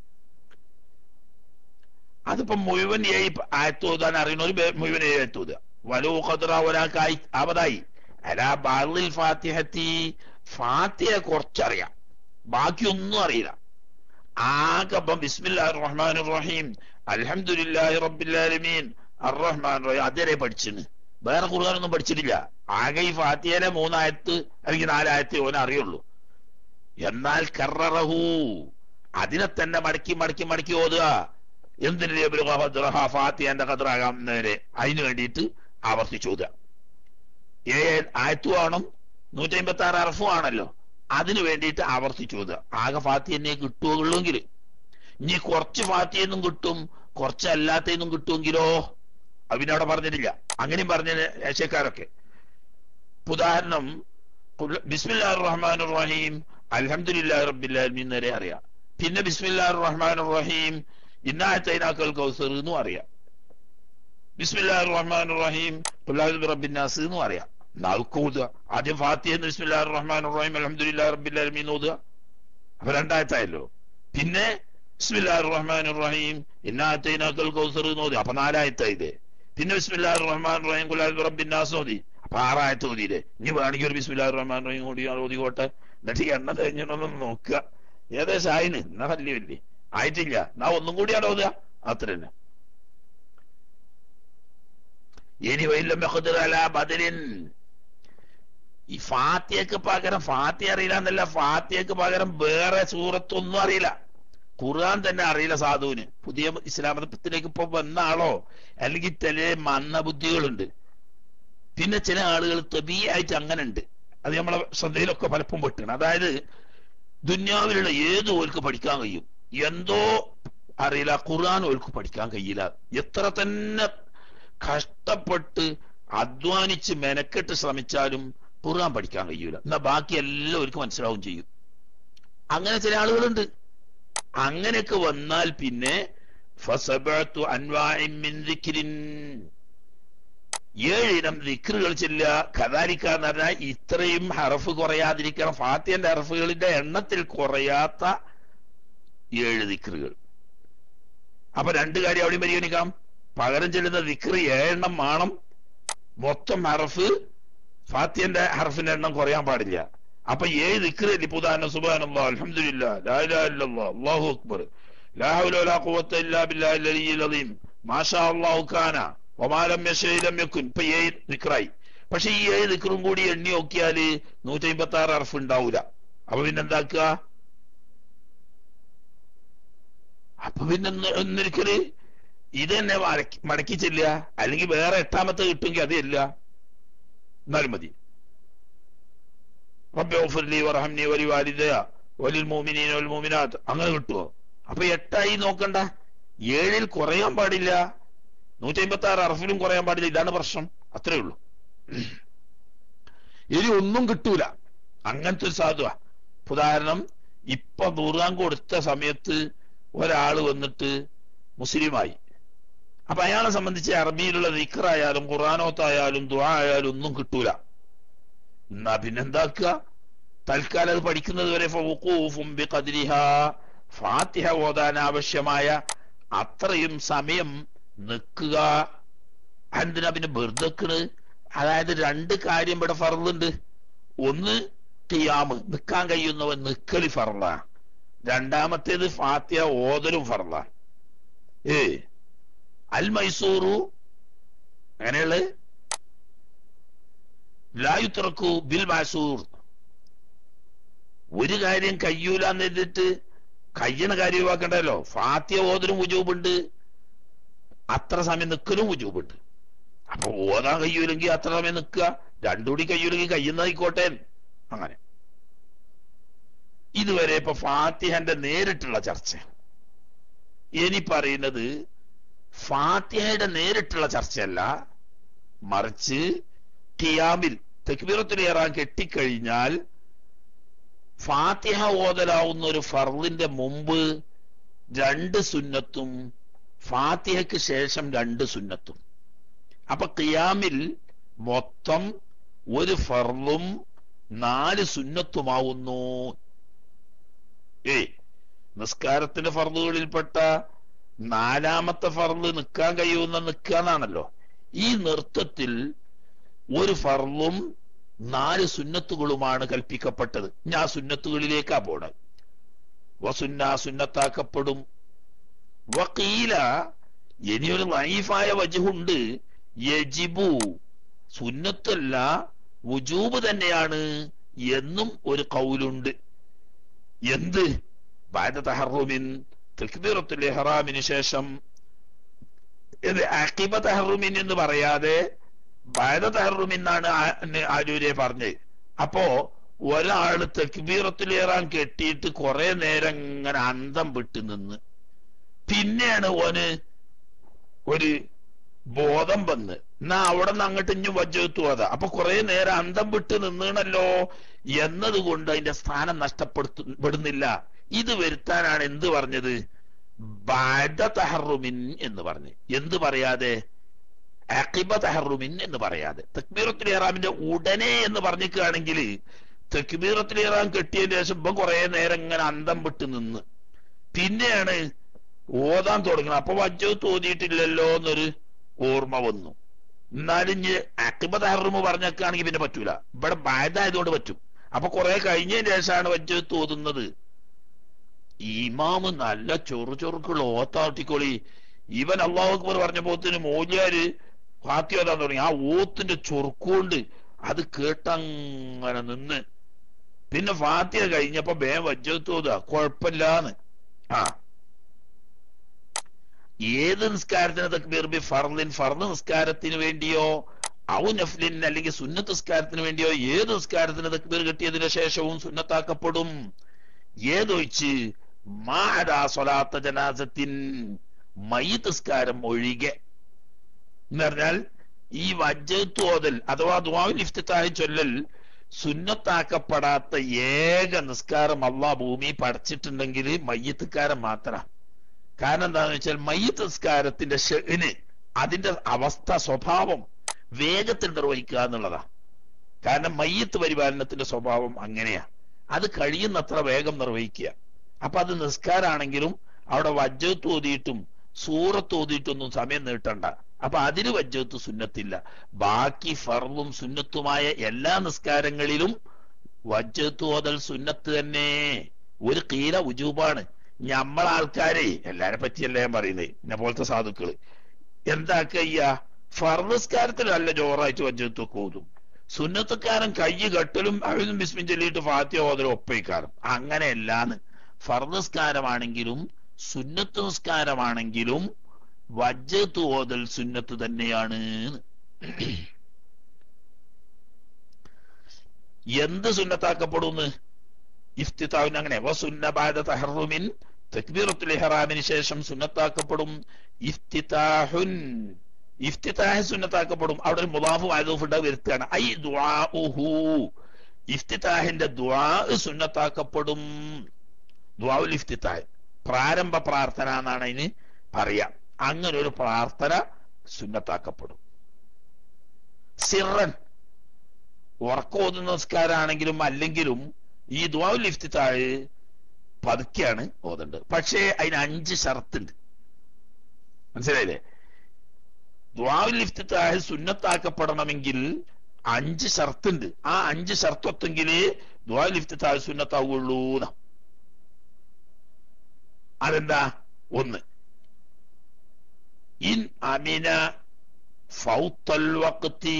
S1: അതിപ്പോ മുഴുവൻ ഏഴ് ആയത്ത് ഓതാൻ അറിയണ ഒരു മുഴുവൻ ഏഴ് ആയത്ത് ഓതുക വലോ ഖദ്റ ഒരാൾക്കായി അവതായി അലാ ബാലിൽ ഫാത്തിഹത്തി ഫാത്തിഹ കുറച്ചറിയാം ബാക്കിയൊന്നും അറിയില്ല ആകെ ഇപ്പം ബിസ്മില്ലാഹിർ റഹ്മാനിർ റഹീം അൽഹംദുലില്ലാഹി റബ്ബിൽ ആലമീൻ അർറഹ്മാൻ റഹീം അതുവരെ പഠിച്ചിന് വേറെ ഖുർആനൊന്നും പഠിച്ചിട്ടില്ല ആകെ ഈ ഫാത്തിഹയിലെ മൂന്നായത്ത് അല്ലെങ്കിൽ നാലായത്തെ ഓനെ അറിയുള്ളൂ എന്നാൽ കററഹു അതിനെ തന്നെ മടക്കി മടക്കി മടക്കി ഓതുക എന്തിനു ഫാത്തിഹന്റെ ഖദ്റാകാവുന്നവരെ അതിനു വേണ്ടിയിട്ട് ആവർത്തിച്ചു ഓതുക ഏ ആയത്തു ആവണം നൂറ്റി അമ്പത്തി ആറ് അറഫും ആണല്ലോ അതിനു വേണ്ടിയിട്ട് ആവർത്തിച്ചു ഓതുക ആകെ ഫാത്തിഹന്നെ കിട്ടുകയുള്ളൂങ്കിൽ ഇനി കുറച്ച് ഫാത്തിയെന്നും കിട്ടും കുറച്ച് അല്ലാത്തതെന്നും കിട്ടുമെങ്കിലോ അവനവിടെ പറഞ്ഞിട്ടില്ല അങ്ങനെയും പറഞ്ഞ ഏഷ്യക്കാരൊക്കെ ഉദാഹരണം ബിസ്മില്ലാഹ് റഹ്മാൻ റഹീം അൽഹംദുലില്ലാ റബ്ബില്ലാലമീൻ വരെ അറിയാം പിന്നെ ബിസ്മില്ലാഹ് റഹ്മാൻ റഹീം ഇന്നായത്തൈനാക്കൽ കൗസർ എന്നും അറിയാം ബിസ്മില്ലാഹ് റഹ്മാൻ റഹീം റബ്ബിന്നാസ് എന്നും അറിയാം നാൾക്ക് ഓതുക ആദ്യം ഫാത്തിഹ ബിസ്മില്ലാഹ് റഹ്മാൻ റഹീം അൽഹംദുലില്ലാ റബ്ബില്ലാലമീൻ ഓതുക അപ്പൊ രണ്ടായത്തായല്ലോ പിന്നെ ബിസ്മില്ലാഹ് റഹ്മാൻ റഹീം ഇന്നായത്തൈനാക്കൽ കൗസർ എന്ന് ഓതി അപ്പൊ നാലായത്തായില്ലേ പിന്നെ ബിസ്മില്ലാഹ് റഹ്മാൻ റഹീം കുലാൽ റബ്ബിന്നാസ് ഓതി അപ്പൊ ആറായത്ത് ഓതിയില്ലേ ഇനി വേണമെങ്കിൽ ഒരു ബിസ്മില്ലാഹ് റഹ്മാൻ റഹീം കൂടി ഓതിക്കോട്ടെ എന്നിട്ട് എണ്ണ കഴിഞ്ഞിട്ടൊന്നും നോക്കുക ഏകദേശം ആയിന് എന്നാ വലിയ വലിയ ആയിട്ടില്ല എന്നാ ഒന്നും കൂടിയാണ് ഓതുക അത്ര തന്നെ ഇനി വൈലം ബദലിൻ ഈ ഫാത്തിയക്ക് പകരം ഫാത്തി അറിയില്ല എന്നല്ല ഫാത്തിയക്ക് പകരം വേറെ സൂറത്തൊന്നും അറിയില്ല ഖുർആൻ തന്നെ അറിയില്ല സാധുവിന് പുതിയ ഇസ്ലാം മതത്തിലേക്ക് ഇപ്പൊ വന്ന ആളോ അല്ലെങ്കിൽ ചില മന്ദബുദ്ധികളുണ്ട് പിന്നെ ചില ആളുകൾ തബിയായിട്ട് അങ്ങനെ ഉണ്ട് അത് നമ്മളെ ശ്രദ്ധയിലൊക്കെ പലപ്പോഴും പെട്ടാണ് അതായത് ദുന്യാവിലുള്ള ഏത് ഓൽക്ക് പഠിക്കാൻ കഴിയും എന്തോ അറിയില്ല ഖുർആൻ ഓൽക്ക് പഠിക്കാൻ കഴിയില്ല എത്ര തന്നെ കഷ്ടപ്പെട്ട് അധ്വാനിച്ച് മെനക്കെട്ട് ശ്രമിച്ചാലും ഖുർആൻ പഠിക്കാൻ കഴിയൂല എന്നാ ബാക്കി എല്ലാം അവർക്ക് മനസ്സിലാവും ചെയ്യും അങ്ങനെ ചില ആളുകളുണ്ട് അങ്ങനെയൊക്കെ വന്നാൽ പിന്നെ ഫസബഅത്തു അൻവാഇൻ മിൻ ദിക്രിൻ ഏഴിനം ദിക്റുകൾ ചെല്ലുക കദാലിക്ക എന്ന് പറഞ്ഞാൽ ഇത്രയും ഹറഫ് കുറയാതിരിക്കണം ഫാത്തിയന്റെ ഹറഫുകളിന്റെ എണ്ണത്തിൽ കുറയാത്ത ഏഴ് ദിക്റുകൾ അപ്പൊ രണ്ട് കാര്യം അവിടെ പരിഗണിക്കാം പകരം ചെല്ലുന്ന ദിക്റ് ഏഴെണ്ണം വേണം മൊത്തം ഹറഫ് ഫാത്തിയന്റെ ഹർഫിന്റെ എണ്ണം കുറയാൻ പാടില്ല അപ്പൊ ഏഴ് ദിക്റ് ഉദാഹരണം സുബാനല്ലാ അൽഹംദുലില്ലാ ലാ ഇലാഹ ഇല്ലല്ലാ അല്ലാഹു അക്ബർ ലാ ഹൗല വലാ ഖുവത്ത ഇല്ലാ ബില്ലാഹിൽ അലിയ്യിൽ അദീം മാഷാ അല്ലാഹു കാന വമാലം യശഇ ലം യകുൻ ഇപ്പൊ ഏഴ് ദിക്റായി പക്ഷെ ഈ ഏഴ് ദിക്റും കൂടി എണ്ണി നോക്കിയാല് നൂറ്റി അമ്പത്തി ആറ് ഹർഫ് ഉണ്ടാവൂല അപ്പൊ പിന്നെന്താക്കുക അപ്പൊ പിന്നെ ഒന്നിരിക്കല് ഇത് തന്നെ മടക്കി മടക്കി ചെല്ലുക അല്ലെങ്കിൽ വേറെ എട്ടാമത്തെ കിട്ടുമെങ്കിൽ അതില്ല എന്നാലും മതി റബ്ബി ഓഫർലി വർഹംനി വലി വാലിദയ വലിൽ മോമിനീൻ വൽ മോമിനാത്ത് അങ്ങനെ കിട്ടുമോ അപ്പൊ എട്ടായി നോക്കണ്ട ഏഴിൽ കുറയാൻ പാടില്ല നൂറ്റി അമ്പത്തി ആറ് അറഫിലും കുറയാൻ പാടില്ല ഇതാണ് പ്രശ്നം അത്രേ ഉള്ളൂ ഇനി ഒന്നും കിട്ടൂല അങ്ങനത്തെ ഒരു സാധുവ ഉദാഹരണം ഇപ്പൊ നൂറാൻ കൊടുത്ത സമയത്ത് ഒരാള് വന്നിട്ട് മുസ്ലിമായി അപ്പൊ അയാളെ സംബന്ധിച്ച് അറബിയിലുള്ള ദിക്റായാലും ഖുറാനോത്തായാലും ദുആ ആയാലും ഒന്നും കിട്ടൂല എന്നാ പിന്നെന്താക്കുക തൽക്കാലം അത് പഠിക്കുന്നത് വരെ ഫൗഖൂഫും ബിഖദ്രിഹാ ഫാത്തിഹ ഓതാൻ ആവശ്യമായ അത്രയും സമയം നിൽക്കുക എന്തിനാ പിന്നെ വെറുതെക്കണ് അതായത് രണ്ട് കാര്യം ഇവിടെ ഫറലുണ്ട് ഒന്ന് ടിയാമ് നിൽക്കാൻ കഴിയുന്നവൻ നിക്കലി ഫറല രണ്ടാമത്തേത് ഫാത്തിഹ ഓതലും ഫറല ഏ അൽ മൈസൂറു അങ്ങനെയുള്ള ലായുത്തറക്കു ബിൽ മാസൂർ ഒരു കാര്യം കയ്യൂല എന്നിട്ട് കയ്യണ കാര്യം ഒഴിവാക്കണ്ടല്ലോ ഫാത്തിയ ഓതലും ഉജൂബുണ്ട് അത്ര സമയം നിൽക്കലും ഉജൂബുണ്ട് അപ്പൊ ഓതാൻ കഴിയൂലെങ്കിൽ അത്ര സമയം നിൽക്കുക രണ്ടുകൂടി കഴിയൂലെങ്കിൽ കയ്യുന്നതായിക്കോട്ടെ അങ്ങനെ ഇതുവരെ ഇപ്പൊ ഫാത്തിഹന്റെ നേരിട്ടുള്ള ചർച്ച ഇനി പറയുന്നത് ഫാത്തിഹയുടെ നേരിട്ടുള്ള ചർച്ചയല്ല മറിച്ച് ഖിയാമിൽ തെക്ബീറത്തിലേറാൻ കെട്ടിക്കഴിഞ്ഞാൽ ഫാത്തിഹ ഓതലാവുന്ന ഒരു ഫർദിന്റെ മുമ്പ് രണ്ട് സുന്നത്തും ഫാത്തിഹയ്ക്ക് ശേഷം രണ്ട് സുന്നത്തും അപ്പൊ ഖിയാമിൽ മൊത്തം ഒരു ഫർളും നാല് സുന്നത്തുമാവുന്നു ഏ നിസ്കാരത്തിന്റെ ഫർദുകളിൽപ്പെട്ട നാലാമത്തെ ഫർള് നിൽക്കാൻ കഴിയുന്ന നിൽക്കാന്നാണല്ലോ ഈ നൃത്തത്തിൽ ഒരു ഫർളും നാല് സുന്നത്തുകളുമാണ് കൽപ്പിക്കപ്പെട്ടത് ഞാൻ സുന്നത്തുകളിലേക്കാ പോണ വസുന്ന സുന്നത്താക്കപ്പെടും വക്കീല ഇനിയൊരു ലൈഫായ വജുണ്ട് യജിബു സുന്നത്തല്ല വുജൂബ് തന്നെയാണ് എന്നും ഒരു കൗലുണ്ട് എന്ത് ബാദ തഹറുമിൻ തക്ബീറത്തുൽ ഇഹ്റാമിന് ശേഷം ഇത് അക്കിബ തഹറുമിൻ എന്ന് പറയാതെ ബാദ തഹറുമിൻ എന്നാണ് ആരൂരെ പറഞ്ഞത് അപ്പോ ഒരാള് തക്ബീറത്തുലേറാൻ കെട്ടിയിട്ട് കുറെ നേരം ഇങ്ങനെ അന്തം വിട്ട് നിന്ന് പിന്നെയാണ് ഓന് ഒരു ബോധം വന്ന് എന്നാ അവിടെ നിന്ന് അങ്ങോട്ട് ഇഞ്ഞു വജ്ജത്തു അതാ അപ്പൊ കുറെ നേരം അന്തം വിട്ട് നിന്നണല്ലോ എന്നതുകൊണ്ട് അതിന്റെ സ്ഥാനം നഷ്ടപ്പെടുത്തുന്നില്ല ഇത് വരുത്താനാണ് എന്ത് പറഞ്ഞത് ബാദ തഹറുമിൻ എന്ന് പറഞ്ഞ് എന്ത് പറയാതെ അക്കിബ തഹറുമിൻ എന്ന് പറയാതെ തക്ബീറത്തുൽ ഇഹ്റാമിന്റെ ഉടനെ എന്ന് പറഞ്ഞിക്കുകയാണെങ്കിൽ തക്ബീറത്തുൽ ഇഹ്റാം കെട്ടിയതിന് ശേഷം ഇപ്പം കുറെ നേരം ഇങ്ങനെ അന്തം വിട്ട് നിന്ന് പിന്നെയാണ് ഓതാൻ തുടങ്ങണം അപ്പൊ വജ്ജ് തോന്നിയിട്ടില്ലല്ലോ എന്നൊരു ഓർമ്മ വന്നു എന്നാലും ഇഞ്ഞ് അക്കിബ തഹറുമ് പറഞ്ഞേക്കാണെങ്കിൽ പിന്നെ പറ്റൂല ഇവിടെ ബാധായതുകൊണ്ട് പറ്റും അപ്പൊ കുറെ കഴിഞ്ഞതിന് ശേഷമാണ് വജ്ജ് തോന്നുന്നത് ഇമാമ് നല്ല ചൊറു ചൊറുക്കുള്ള ഓത്താട്ടിക്കൊളി ഇവൻ അള്ളാഹു അക്ബർ പറഞ്ഞ പോത്തിന് മോലിയാര് ഹാത്തി ഓതാൻ തുടങ്ങി ആ ഓത്തിന്റെ ചൊറുക്കുകൊണ്ട് അത് കേട്ടങ്ങനെ നിന്ന് പിന്നെ ഫാത്തിയ കഴിഞ്ഞപ്പോ ബേ വജ്ജത്ത് ഓതുക കുഴപ്പമില്ലാന്ന് ആ ഏത് നിസ്കാരത്തിന് തക്ബീർ ബി ഫർലിൻ ഫർദ് നിസ്കാരത്തിന് വേണ്ടിയോ ഔ നഫ്ലിൻ അല്ലെങ്കിൽ സുന്നത്ത് നിസ്കാരത്തിന് വേണ്ടിയോ ഏത് നിസ്കാരത്തിന് തക്ബീർ കിട്ടിയതിനു ശേഷവും സുന്നത്താക്കപ്പെടും ഏതൊഴിച്ച് മാടാ സ്വലാത്ത ജനാസത്തിൻ മയ്യത്ത് നിസ്കാരം ഒഴികെ എന്ന് പറഞ്ഞാൽ ഈ വജ്ജത്ത് ഓതൽ അഥവാ ദ്വാവിൽ ഇഫ്തിത്തായി ചൊല്ലൽ സുന്നത്താക്കപ്പെടാത്ത ഏക നിസ്കാരം അള്ളാ ഭൂമി പഠിച്ചിട്ടുണ്ടെങ്കിൽ മയ്യത്തുകാരൻ മാത്ര കാരണം എന്താണെന്ന് വെച്ചാൽ മയ്യത്ത് നിസ്കാരത്തിന്റെ ഷെന് അതിന്റെ അവസ്ഥ സ്വഭാവം വേഗത്തിൽ നിർവഹിക്കുക എന്നുള്ളതാ കാരണം മയ്യത്ത് പരിപാലനത്തിന്റെ സ്വഭാവം അങ്ങനെയാ അത് കഴിയുന്നത്ര വേഗം നിർവഹിക്കുക അപ്പൊ അത് നിസ്കാരാണെങ്കിലും അവിടെ വജ്ജത്ത് ഓതിയിട്ടും സൂറത്ത് ഓതിയിട്ടൊന്നും സമയം നീട്ടണ്ട അപ്പൊ അതിന് വജ്ജത്ത് സുന്നത്തില്ല ബാക്കി ഫർളും സുന്നത്തുമായ എല്ലാ നിസ്കാരങ്ങളിലും വജ്ജത്ത് ഓതൽ സുന്നത്ത് തന്നെ ഒരു കീല ഉജൂബാണ് ഞമ്മളാൾക്കാരെ എല്ലാരെ പറ്റിയല്ല ഞാൻ പറയുന്നത് എന്നെ പോലത്തെ സാധുക്കള് എന്താക്കയ്യ ഫർനിസ്കാരത്തിൽ നല്ല ജോറായിട്ട് വജ്ജത്തൊക്കെ ഓതും സുന്നത്തുകാരൻ കൈ കെട്ടലും അഴുതും ബിസ്മിൻ ചൊല്ലിയിട്ട് ഫാത്യ ഓതലും ഒപ്പയിക്കാറും അങ്ങനെയല്ലാന്ന് ഫർനിസ്കാരമാണെങ്കിലും സുന്നത്ത് നിസ്കാരമാണെങ്കിലും വജ്ജത്ത് ഓതൽ സുന്നത്ത് തന്നെയാണ് എന്ത് സുന്നത്താക്കപ്പെടുന്നു ഇഫ്തിത്താവിന് അങ്ങനെ വസുന്നബാദ തഹറുമിൻ തക്ബീറത്തുൽ ഇഹ്റാമിന് ശേഷം സുന്നത്താക്കപ്പെടും ഇഫ്തിതാഹുൻ ഇഫ്തിതാഹ് സുന്നത്താക്കപ്പെടും അവിടെ ഒരു മുലാഫ് വായതൂഫുണ്ട വരുത്തുകയാണ് ഐ ദുആഉഹു ഇഫ്തിതാഹിന്റെ ദുആ സുന്നത്താക്കപ്പെടും ദുആഉൽ ഇഫ്തിതാഹ് പ്രാരംഭ പ്രാർത്ഥന എന്നാണ് അതിന് പറയാ അങ്ങനെ ഒരു പ്രാർത്ഥന സുന്നത്താക്കപ്പെടും സിറൻ ഉറക്കോതുന്ന നമസ്കാരാണെങ്കിലും അല്ലെങ്കിലും ഈ ദ്വാവുൽ ഇഫ്തിത്താഴ് പതുക്കെയാണ് ഓതേണ്ടത് പക്ഷേ അതിന് അഞ്ച് ഷർത്തുണ്ട് മനസ്സിലായില്ലേ ദ്വാവുൽ ഇഫ്തിത്താഴ് സുന്നത്താക്കപ്പെടണമെങ്കിൽ അഞ്ച് ഷർത്തുണ്ട് ആ അഞ്ച് ഷർത്തൊത്തെങ്കിലേ ദ്വാവുൽ ഇഫ്തിത്താഴ് സുന്നത്താവുള്ളൂ അതെന്താ ഒന്ന് ഇൻ അമിന ഫൗത്തൽ വക്തി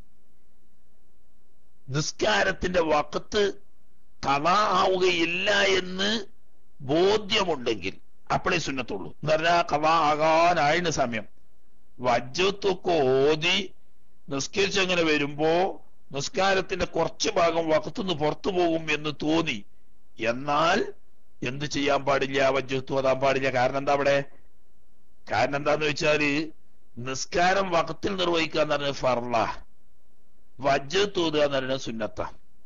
S1: നിസ്കാരത്തിന്റെ വക്കത്ത് കഥ ആവുകയില്ല എന്ന് ബോധ്യമുണ്ടെങ്കിൽ അപ്പോഴേ സുന്നത്തുള്ളൂ എന്ന് പറഞ്ഞാൽ കഥ ആകാനായിരുന്നു സമയം വജ്ജത്തൊക്കെ ഓതി നിസ്കരിച്ചങ്ങനെ വരുമ്പോ നിസ്കാരത്തിന്റെ കുറച്ച് ഭാഗം വക്കത്തുനിന്ന് പുറത്തു പോകും എന്ന് തോന്നി എന്നാൽ എന്ത് ചെയ്യാൻ പാടില്ല വജ്ജത്ത് ഓതാൻ പാടില്ല കാരണം എന്താ അവിടെ കാരണം എന്താന്ന് വെച്ചാല് നിസ്കാരം വക്കത്തിൽ നിർവഹിക്കുക എന്ന് പറഞ്ഞത് ഫർല വജ്ജത്ത് ഓതുക എന്ന് പറയുന്നത് സുന്നത്ത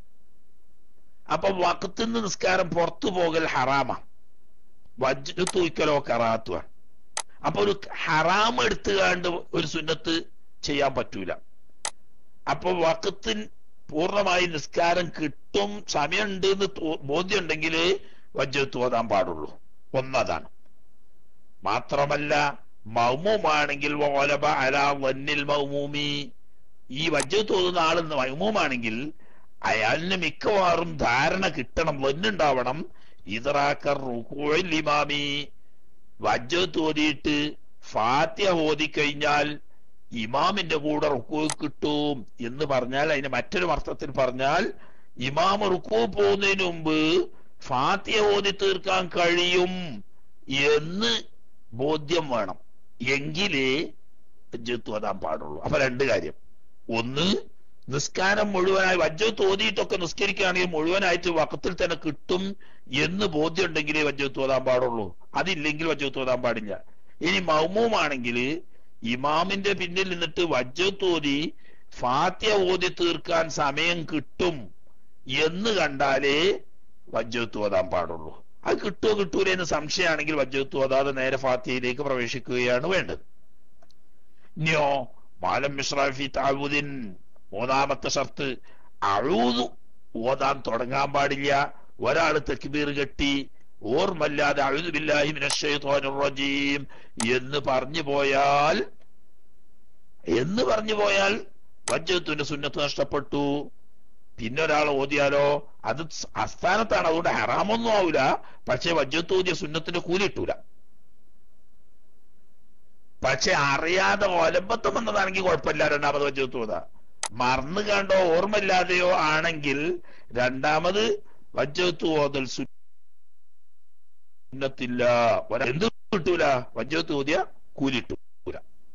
S1: അപ്പൊ വക്കത്തിൽ നിന്ന് നിസ്കാരം പുറത്തു പോകൽ ഹറാമ വജ്ജത്ത് ഒഴിക്കലോ കറാത്തുവാണ് അപ്പൊ ഒരു ഹറാം എടുത്തുകാണ്ട് ഒരു സുന്നത്ത് ചെയ്യാൻ പറ്റൂല അപ്പൊ വക്കത്തിൽ പൂർണ്ണമായി നിസ്കാരം കിട്ടും സമയമുണ്ട് എന്ന് ബോധ്യമുണ്ടെങ്കിൽ വജ്ജത്ത് ഓതാൻ പാടുള്ളൂ ഒന്നതാണ് മാത്രമല്ല മൗമൂമാണെങ്കിൽ ഓലബ അല വന്നിൽ മൗമൂമി ഈ വജ്ജത്ത് ഓതുന്ന ആൾ മൗമൂമാണെങ്കിൽ അയാളിന് മിക്കവാറും ധാരണ കിട്ടണം വന്നുണ്ടാവണം ഇതറാക്കർ ഇമാമി വജ്ജത്ത് ഓതിയിട്ട് ഫാത്യ ഓതിക്കഴിഞ്ഞാൽ ഇമാമിന്റെ കൂടെ റുക്കു കിട്ടും എന്ന് പറഞ്ഞാൽ അതിന് മറ്റൊരു അർത്ഥത്തിൽ പറഞ്ഞാൽ ഇമാം റുക്കു പോകുന്നതിന് മുമ്പ് ഫാത്യ ഓതി തീർക്കാൻ കഴിയും എന്ന് ബോധ്യം വേണം എങ്കിലേ വജ്ജത്ത് ഓതാൻ പാടുള്ളൂ അപ്പൊ രണ്ട് കാര്യം ഒന്ന് നിസ്കാരം മുഴുവനായി വജ്ജത്ത് ഓതിയിട്ടൊക്കെ നിസ്കരിക്കുകയാണെങ്കിൽ മുഴുവനായിട്ട് വക്കത്തിൽ തന്നെ കിട്ടും എന്ന് ബോധ്യം ഉണ്ടെങ്കിലേ വജ്ജത്ത് ഓതാൻ പാടുള്ളൂ അതില്ലെങ്കിൽ വജ്ജത്ത് ഓതാൻ പാടില്ല ഇനി മൗമൂമാണെങ്കിൽ ഇമാമിന്റെ പിന്നിൽ നിന്നിട്ട് വജ്ജത്ത് ഓതി ഫാത്യ ഓതി തീർക്കാൻ സമയം കിട്ടും എന്ന് കണ്ടാലേ വജ്ജത്ത് ഓതാൻ പാടുള്ളൂ അത് കിട്ടുമോ കിട്ടൂല എന്ന് സംശയമാണെങ്കിൽ വജ്ജത്ത് ഓതാതെ നേരെ ഫാത്തിയയിലേക്ക് പ്രവേശിക്കുകയാണ് വേണ്ടത് ഇനിയോ മാലം മിശ്രാഫി താവൂദിൻ മൂന്നാമത്തെ ഷർത്ത് അഴൂതു ഓതാൻ തുടങ്ങാൻ പാടില്ല ഒരാൾ തെക്കുബീർ കെട്ടി ഓർമ്മല്ലാതെ അഴുതുബില്ലാഹി റജീം എന്ന് പറഞ്ഞു പോയാൽ എന്ന് പറഞ്ഞു പോയാൽ വജ്ജത്തിന്റെ സുന്നത്ത് നഷ്ടപ്പെട്ടു പിന്നെ ഒരാൾ ഓതിയാലോ അത് അസ്ഥാനത്താണ് അതുകൊണ്ട് ഹറാമൊന്നും ആവൂല പക്ഷെ വജ്ജത്ത് ഓതിയ സുന്നത്തിന്റെ കൂലി ഇട്ടൂല പക്ഷെ അറിയാതെ ഒലമ്പത്തം വന്നതാണെങ്കിൽ കുഴപ്പമില്ല രണ്ടാമത് വജ്ജത്ത് ഓതാ മറന്നു കണ്ടോ ഓർമ്മയില്ലാതെയോ ആണെങ്കിൽ രണ്ടാമത് വജ്ജത്ത് ഓതൽ സുന്നത്തില്ല എന്ത് കിട്ടൂല വജ്ജത്ത് ഓതിയ കൂലിട്ടൂല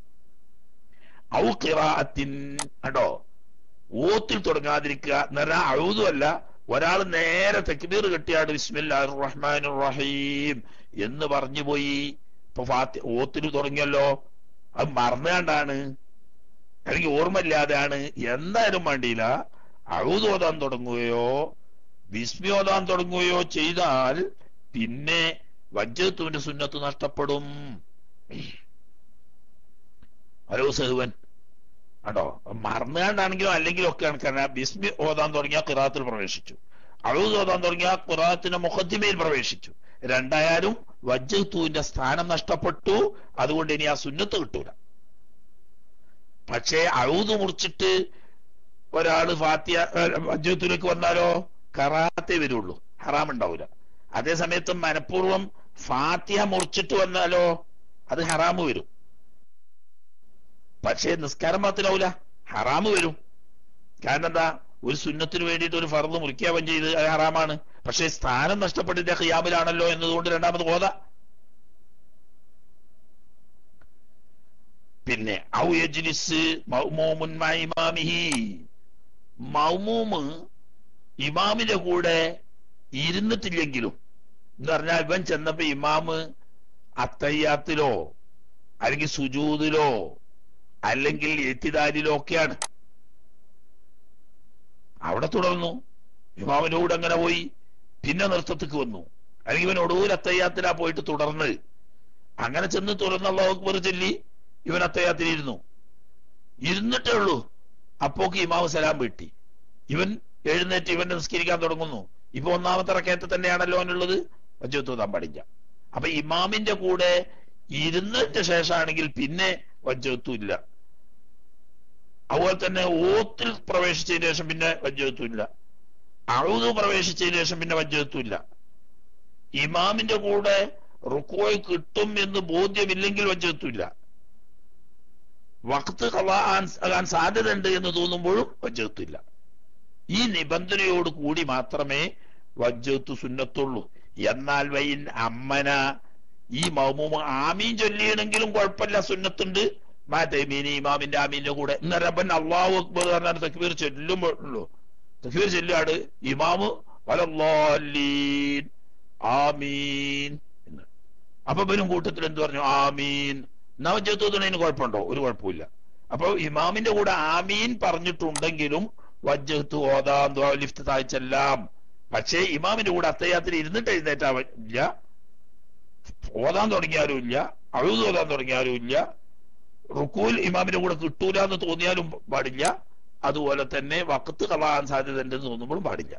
S1: ഔ ഖിറാഅത്തിൻ കണ്ടോ ഓത്തിൽ തുടങ്ങാതിരിക്കുക എന്ന് പറഞ്ഞാൽ അഴുതുമല്ല ഒരാൾ നേരെ തെക്കുബീർ കെട്ടിയാട് ബിസ്മില്ലാഹിർ റഹ്മാനിർ റഹീം എന്ന് പറഞ്ഞു പോയി ഇപ്പൊ ഫാത്തി ഓത്തിൽ തുടങ്ങിയല്ലോ അത് മറന്നുകൊണ്ടാണ് അല്ലെങ്കിൽ ഓർമ്മയില്ലാതെയാണ് എന്തായാലും വേണ്ടിയില്ല അഴുത് ഓതാൻ തുടങ്ങുകയോ ബിസ്മി ഓതാൻ തുടങ്ങുകയോ ചെയ്താൽ പിന്നെ വജ്ജത്തുവിന്റെ സുന്നത്ത് നഷ്ടപ്പെടും ഹലോ സഹുവൻ കണ്ടോ മറന്നുകൊണ്ടാണെങ്കിലും അല്ലെങ്കിലും ഒക്കെ കണക്കാണ് ബിസ്മി ഓതാൻ തുടങ്ങിയ ഖിറാത്തിൽ പ്രവേശിച്ചു അഴുത് ഓതാൻ തുടങ്ങിയ ഖിറാത്തിന്റെ മുഖദ്ദിമയിൽ പ്രവേശിച്ചു രണ്ടായാലും വജ്ജത്തുവിന്റെ സ്ഥാനം നഷ്ടപ്പെട്ടു അതുകൊണ്ട് ഇനി ആ സുന്നത്ത് കിട്ടൂല പക്ഷേ അഴുത് മുറിച്ചിട്ട് ഒരാള് ഫാത്തിയ വജ്ജത്തിലേക്ക് വന്നാലോ കറാത്തേ വരുള്ളൂ ഹറാം ഉണ്ടാവില്ല അതേ സമയത്ത് മനഃപൂർവ്വം ഫാത്തിയ മുറിച്ചിട്ട് വന്നാലോ അത് ഹറാമ് വരും പക്ഷേ നിസ്കാരം മാത്രമാവില്ല ഹറാമ് വരും കാരണം എന്താ ഒരു സുന്നത്തിന് വേണ്ടിയിട്ട് ഒരു ഫർദ് മുറിക്കാവൻ ചെയ്ത് അത് ഹറാമാണ് പക്ഷേ സ്ഥാനം നഷ്ടപ്പെട്ടിട്ട് ഖിയാമിലാണല്ലോ എന്നതുകൊണ്ട് രണ്ടാമത് ഓത പിന്നെ ഔ യജ്ലിസ് മൗമൂമുൻ മാ ഇമാമിഹി മൗമൂമ് ഇമാമിന്റെ കൂടെ ഇരുന്നിട്ടില്ലെങ്കിലും എന്ന് പറഞ്ഞാൽ ഇവൻ ചെന്നപ്പോ ഇമാമ് അത്തയ്യാത്തിലോ അല്ലെങ്കിൽ സുജൂദിലോ അല്ലെങ്കിൽ എത്തിദാരിലോ ഒക്കെയാണ് അവിടെ തുടർന്നു ഇമാമിന്റെ കൂടെ അങ്ങനെ പോയി പിന്നെ നൃത്തത്തിക്ക് വന്നു അല്ലെങ്കിൽ ഇവൻ ഒടുവിൽ അത്തയ്യാത്തിലാ പോയിട്ട് തുടർന്ന് അങ്ങനെ ചെന്ന് തുറന്ന അള്ളാഹു അക്ബർ ചൊല്ലി ഇവൻ അത്തയ്യാത്തിലിരുന്നു ഇരുന്നിട്ടേ ഉള്ളൂ അപ്പോക്ക് ഇമാവ് സലാം വീട്ടി ഇവൻ എഴുന്നേറ്റ് ഇവന്റെ നിസ്കരിക്കാൻ തുടങ്ങുന്നു ഇപ്പൊ ഒന്നാമത്തെ റക്കയത്ത് തന്നെയാണല്ലോ അവനുള്ളത് വജ്ജത്തോതാൻ പാടില്ല അപ്പൊ ഇമാമിന്റെ കൂടെ ഇരുന്നിട്ട് ശേഷമാണെങ്കിൽ പിന്നെ വജ്ജത്തും ഇല്ല അതുപോലെ തന്നെ ഓത്തിൽ പ്രവേശിച്ചതിന് ശേഷം പിന്നെ വജ്ജത്തും ഇല്ല അഴുതു പ്രവേശിച്ചതിന് ശേഷം പിന്നെ വജ്ജത്തും ഇല്ല ഇമാമിന്റെ കൂടെ റുക്കോയ് കിട്ടും എന്ന് ബോധ്യമില്ലെങ്കിൽ വജ്ജത്തും ഇല്ല വക്ത് ആകാൻ സാധ്യതയുണ്ട് എന്ന് തോന്നുമ്പോഴും വജ്ജത്തും ഇല്ല ഈ നിബന്ധനയോട് കൂടി മാത്രമേ വജ്ജത്ത് സുന്നത്തുള്ളൂ എന്നാൽ വൈൻ അമ്മന ഈ മൗമൂമ ആമീൻ ചൊല്ലിയണെങ്കിലും കുഴപ്പമില്ല സുന്നത്തുണ്ട് മാറ്റമീനി ഇമാമിന്റെ ആമീന്റെ കൂടെ എന്നരപ്പൻ അള്ളാഹു അക്ബർ പറഞ്ഞാൽ തക്ബീർ ചൊല്ലുമ്പോഴല്ലോ തക്ബീർ ചൊല്ലുകയാണ് ഇമാമ് വലല്ലാലീൻ ആമീൻ എന്ന് അപ്പൊ ഇവനും കൂട്ടത്തിൽ എന്ത് പറഞ്ഞു ആമീൻ നവജത്തുന്നതിന് കുഴപ്പമുണ്ടോ ഒരു കുഴപ്പമില്ല അപ്പൊ ഇമാമിന്റെ കൂടെ ആമീൻ പറഞ്ഞിട്ടുണ്ടെങ്കിലും വജ്ജത്ത് ഓതാം ലിഫ്റ്റ് താഴ്ചെല്ലാം പക്ഷേ ഇമാമിന്റെ കൂടെ അത്തയ്യാത്തിൽ ഇരുന്നിട്ട് എഴുന്നേറ്റാവില്ല ഓതാൻ തുടങ്ങിയാലും ഇല്ല അഴുത് ഓതാൻ തുടങ്ങിയാലും ഇല്ല റുക്കൂൽ ഇമാമിന്റെ കൂടെ കിട്ടൂല എന്ന് തോന്നിയാലും പാടില്ല അതുപോലെ തന്നെ വക്കത്ത് കളാൻ സാധ്യത ഉണ്ടെന്ന് തോന്നുമ്പോഴും പാടില്ല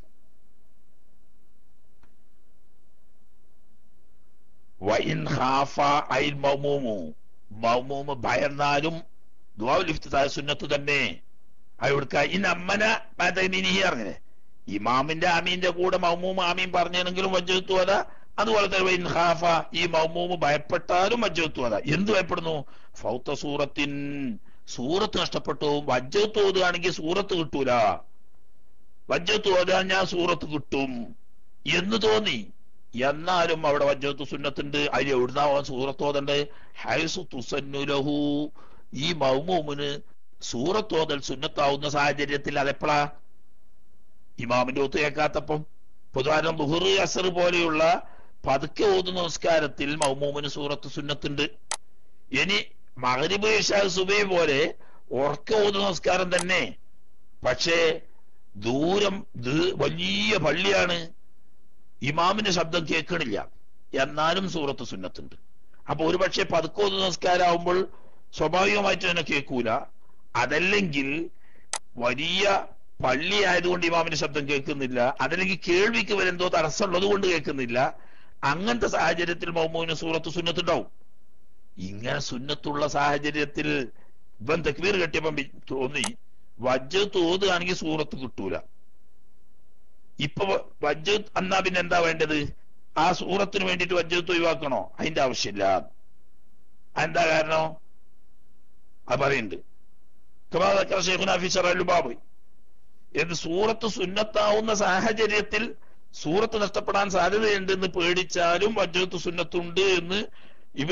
S1: വൈൻ ഹാഫ ഐൽ മൗമൂമു മൗമൂമ് ഭയന്നാലും ദുവാ ലിഫ്റ്റ് സുന്നത്ത് തന്നെ അവിടുക്ക ഇൻ അമ്മന മാതമിനിഹി അറിഞ്ഞേ ഇമാമിന്റെ ആമീന്റെ കൂടെ മൗമൂമ് ആമീൻ പറഞ്ഞെങ്കിലും വജ്ജത്തു അത അതുപോലെ തന്നെ ഇൻ ഹാഫ ഈ മൗമൂമ് ഭയപ്പെട്ടാലും വജ്ജത്തു അത എന്ത് ഭയപ്പെടുന്നു ഫൗത്ത സൂറത്തിൻ സൂറത്ത് നഷ്ടപ്പെട്ടു വജ്ജത്ത് ഓതുകയാണെങ്കിൽ സൂറത്ത് കിട്ടൂല വജ്ജത്ത് ഓതാൻ ഞാൻ സൂറത്ത് കിട്ടും എന്ന് തോന്നി എന്നാലും അവിടെ വജ്ജത്ത് സുന്നത്തുണ്ട് അതിൽ എവിടുന്നാവാൻ സൂറത്ത് ഓതണ്ട് ഹൈസു തുസന്നുലഹു ഈ മൗമൂമിന് സൂറത്ത് ഓതൽ സുന്നത്താവുന്ന സാഹചര്യത്തിൽ അതെപ്പോഴാ ഇമാമിന്റെ ഒത്ത് കേൾക്കാത്തപ്പം പൊതുവാരം ബുഹുർ അസർ പോലെയുള്ള പതുക്കെ ഓതുന്ന നമസ്കാരത്തിൽ മൗമൂമിന് സൂറത്ത് സുന്നത്തുണ്ട് ഇനി മകരിബ് ഇഷാ സുബൈ പോലെ ഉറക്ക ഓതുന്ന നമസ്കാരം തന്നെ പക്ഷേ ദൂരം വലിയ പള്ളിയാണ് ഇമാമിന്റെ ശബ്ദം കേൾക്കണില്ല എന്നാലും സൂറത്ത് സുന്നത്തുണ്ട് അപ്പൊ ഒരുപക്ഷെ പതുക്കോത് നമസ്കാരമാകുമ്പോൾ സ്വാഭാവികമായിട്ട് തന്നെ കേൾക്കൂല അതല്ലെങ്കിൽ വലിയ പള്ളി ആയതുകൊണ്ട് ഇമാമിന്റെ ശബ്ദം കേൾക്കുന്നില്ല അതല്ലെങ്കിൽ കേൾവിക്ക് വരെന്തോ തടസ്സമുള്ളത് കൊണ്ട് കേൾക്കുന്നില്ല അങ്ങനത്തെ സാഹചര്യത്തിൽ മൗമൂന് സൂറത്ത് സുന്നത്തുണ്ടാവും ഇങ്ങനെ സുന്നത്തുള്ള സാഹചര്യത്തിൽ ഇവൻ തക്ബീർ കെട്ടിയപ്പം തോന്നി വജ്ജ് തോതുകയാണെങ്കിൽ സൂറത്ത് കിട്ടൂല ഇപ്പൊ വജ്ജ് എന്നാ പിന്നെ എന്താ വേണ്ടത് ആ സൂറത്തിന് വേണ്ടിയിട്ട് വജ്ജത്ത് ഒഴിവാക്കണോ അതിന്റെ ആവശ്യമില്ല എന്താ കാരണം അത് പറയുന്നുണ്ട് ബാബ് എന്ന് സൂറത്ത് സുന്നത്താവുന്ന സാഹചര്യത്തിൽ സൂറത്ത് നഷ്ടപ്പെടാൻ സാധ്യതയുണ്ട് എന്ന് പേടിച്ചാലും വജ്ജത്ത് സുന്നത്തുണ്ട് എന്ന് ഇവര്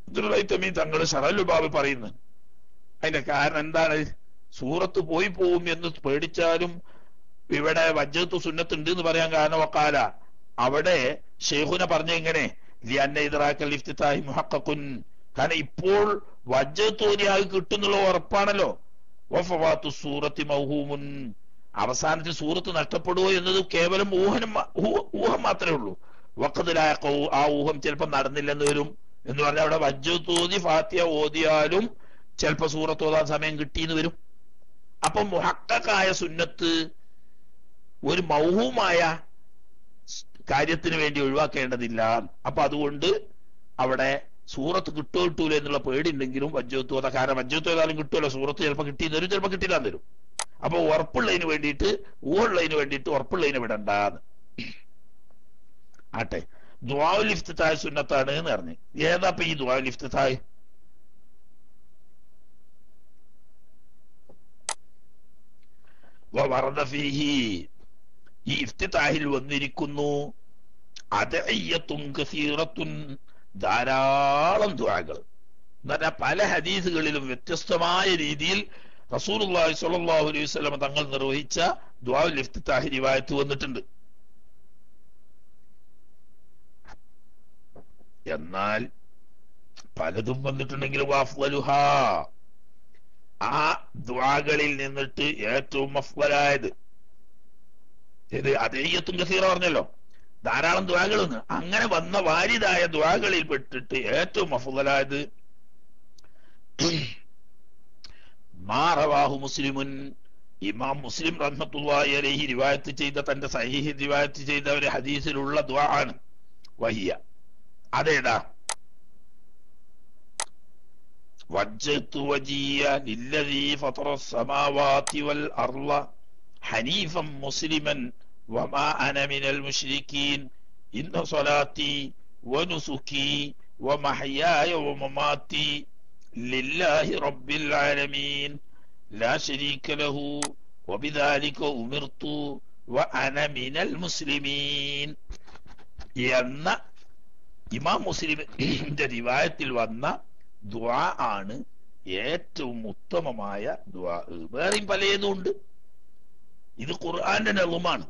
S1: ദുർലൈത്തമീൻ തങ്ങൾ ഷറലുബാബ് പറയുന്നു അതിന്റെ കാരണം എന്താണ് സൂറത്ത് പോയി പോവും എന്ന് പേടിച്ചാലും ഇവിടെ വജ്ജത്ത് സുന്നത്തുണ്ട് എന്ന് പറയാൻ കാരണം വക്കാല അവിടെ ഷെയ്ഖുന പറഞ്ഞ എങ്ങനെ ലിയന്ന ഇദ്രാക്കൽ ഇഫ്തിത്താഹി മുഹഖഖുൻ കാരണം ഇപ്പോൾ വജ്ജത്ത് ഓതിയായി കിട്ടുന്നുള്ള ഉറപ്പാണല്ലോ വഫവാത്തു സൂറത്തി മൗഹൂമുൻ അവസാനത്തിൽ സൂറത്ത് നഷ്ടപ്പെടുവോ എന്നത് കേവലം ഊഹനം മാ- ഊഹ- ഊഹം മാത്രമേ ഉള്ളൂ വക്കത്തിലായ ആ ഊഹം ചിലപ്പോൾ നടന്നില്ലെന്ന് വരും എന്ന് പറഞ്ഞാൽ അവിടെ വജ്ജത്ത് ഓതി ഫാത്തിയ ഓതിയാലും ചിലപ്പോ സൂറത്ത് ഓതാൻ സമയം കിട്ടിയെന്ന് വരും അപ്പൊ മുഹക്കായ സുന്നത്ത് ഒരു മൗഹൂമായ കാര്യത്തിന് വേണ്ടി ഒഴിവാക്കേണ്ടതില്ല അപ്പൊ അതുകൊണ്ട് അവിടെ സൂറത്ത് കിട്ടോ കിട്ടൂല എന്നുള്ള പേടിയുണ്ടെങ്കിലും വജ്ജത്ത് ഓതാ കാരണം വജ്ജത്ത് ഏതായാലും കിട്ടുമല്ലോ സൂറത്ത് ചിലപ്പോൾ കിട്ടി തരും ചിലപ്പോൾ കിട്ടില്ല തരും അപ്പൊ ഉറപ്പുള്ളതിന് വേണ്ടിയിട്ട് ഊഹുള്ളതിന് വേണ്ടിയിട്ട് ഉറപ്പുള്ളതിന് വിടണ്ടാന്ന് ആട്ടെ ദ്വാവുൽ ഇഫ്തിത്തായ് സുന്നത്താണ് എന്ന് പറഞ്ഞു ഏതാ ഇപ്പൊ ഈ ദ്വാവുൽ ഇഫ്തിത്തായ് വറദ ഫീഹി ഈ ഇഫ്തിതാഹിൽ വന്നിരിക്കുന്നു അതയ്യത്തും കസീറത്തുൻ ധാരാളം ദുആകൾ എന്ന് പറഞ്ഞാൽ പല ഹദീസുകളിലും വ്യത്യസ്തമായ രീതിയിൽ റസൂലുള്ളാഹി സ്വല്ലല്ലാഹു അലൈഹി വസല്ലം തങ്ങൾ നിർവഹിച്ച ദുആഉൽ ഇഫ്തിതാഹി റിവായത്ത് വന്നിട്ടുണ്ട് എന്നാൽ പലതും വന്നിട്ടുണ്ടെങ്കിൽ വാഫ്വലുഹാ ആ ദ്വാകളിൽ നിന്നിട്ട് ഏറ്റവും അഫ്വലായത് ഇത് അതേയത്തും കസീറ പറഞ്ഞല്ലോ ധാരാളം ദ്വാകളൊന്ന് അങ്ങനെ വന്ന വാരിതായ ദ്വാകളിൽ പെട്ടിട്ട് ഏറ്റവും അഫുദലായത് മാറവാഹു മുസ്ലിമുൻ ഇമാം മുസ്ലിം റഹ്മത്തുള്ളാഹി അലൈഹി റിവായത്ത് ചെയ്ത തന്റെ സഹീഹ് റിവായത്ത് ചെയ്ത ഒരു ഹദീസിലുള്ള ദ്വാ ആണ് വഹിയ അതേതാ وجهت وجهي للذي فطر السماوات والأرض حنيفا مسلما وما أنا من المشركين إن صلاتي ونسكي ومحياي ومماتي لله رب العالمين لا شريك له وبذلك أمرت وأنا من المسلمين എന്ന ഇമാം മുസ്ലിമിന്റെ റിവായത്തിൽ വന്ന ദ്വാ ആണ് ഏറ്റവും ഉത്തമമായ ദ്വാ വേറെയും പലതും ഉണ്ട് ഇത് ഖുർആന്റെ നെളുമാണ്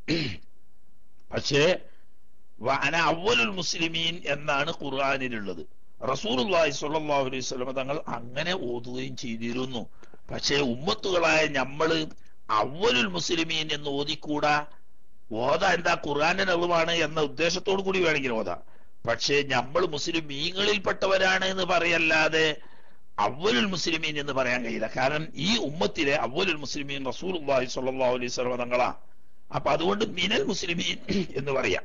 S1: പക്ഷേ വഅന അവലുൽ മുസ്ലിമീൻ എന്നാണ് ഖുർആനിലുള്ളത് റസൂലുള്ളാഹി സ്വല്ലല്ലാഹു അലൈഹി വസല്ലം തങ്ങൾ അങ്ങനെ ഓതുകയും ചെയ്തിരുന്നു പക്ഷേ ഉമ്മത്തുകളായ നമ്മള് അവലുൽ മുസ്ലിമീൻ എന്ന് ഓതിക്കൂടാ ഓത എന്താ ഖുർആന്റെ നെളുമാണ് എന്ന ഉദ്ദേശത്തോടു കൂടി വേണമെങ്കിൽ ഓതാ പക്ഷേ നമ്മൾ മുസ്ലിമീങ്ങളിൽപ്പെട്ടവരാണ് എന്ന് പറയല്ലാതെ അവലുൽ മുസ്ലിമീൻ എന്ന് പറയാൻ കഴിയില്ല കാരണം ഈ ഉമ്മത്തിലെ അവലുൽ മുസ്ലിമീൻ റസൂലുള്ളാഹി സ്വല്ലല്ലാഹു അലൈഹി വസല്ലം തങ്ങളാ അപ്പൊ അതുകൊണ്ട് മിനൽ മുസ്ലിമീൻ എന്ന് പറയാം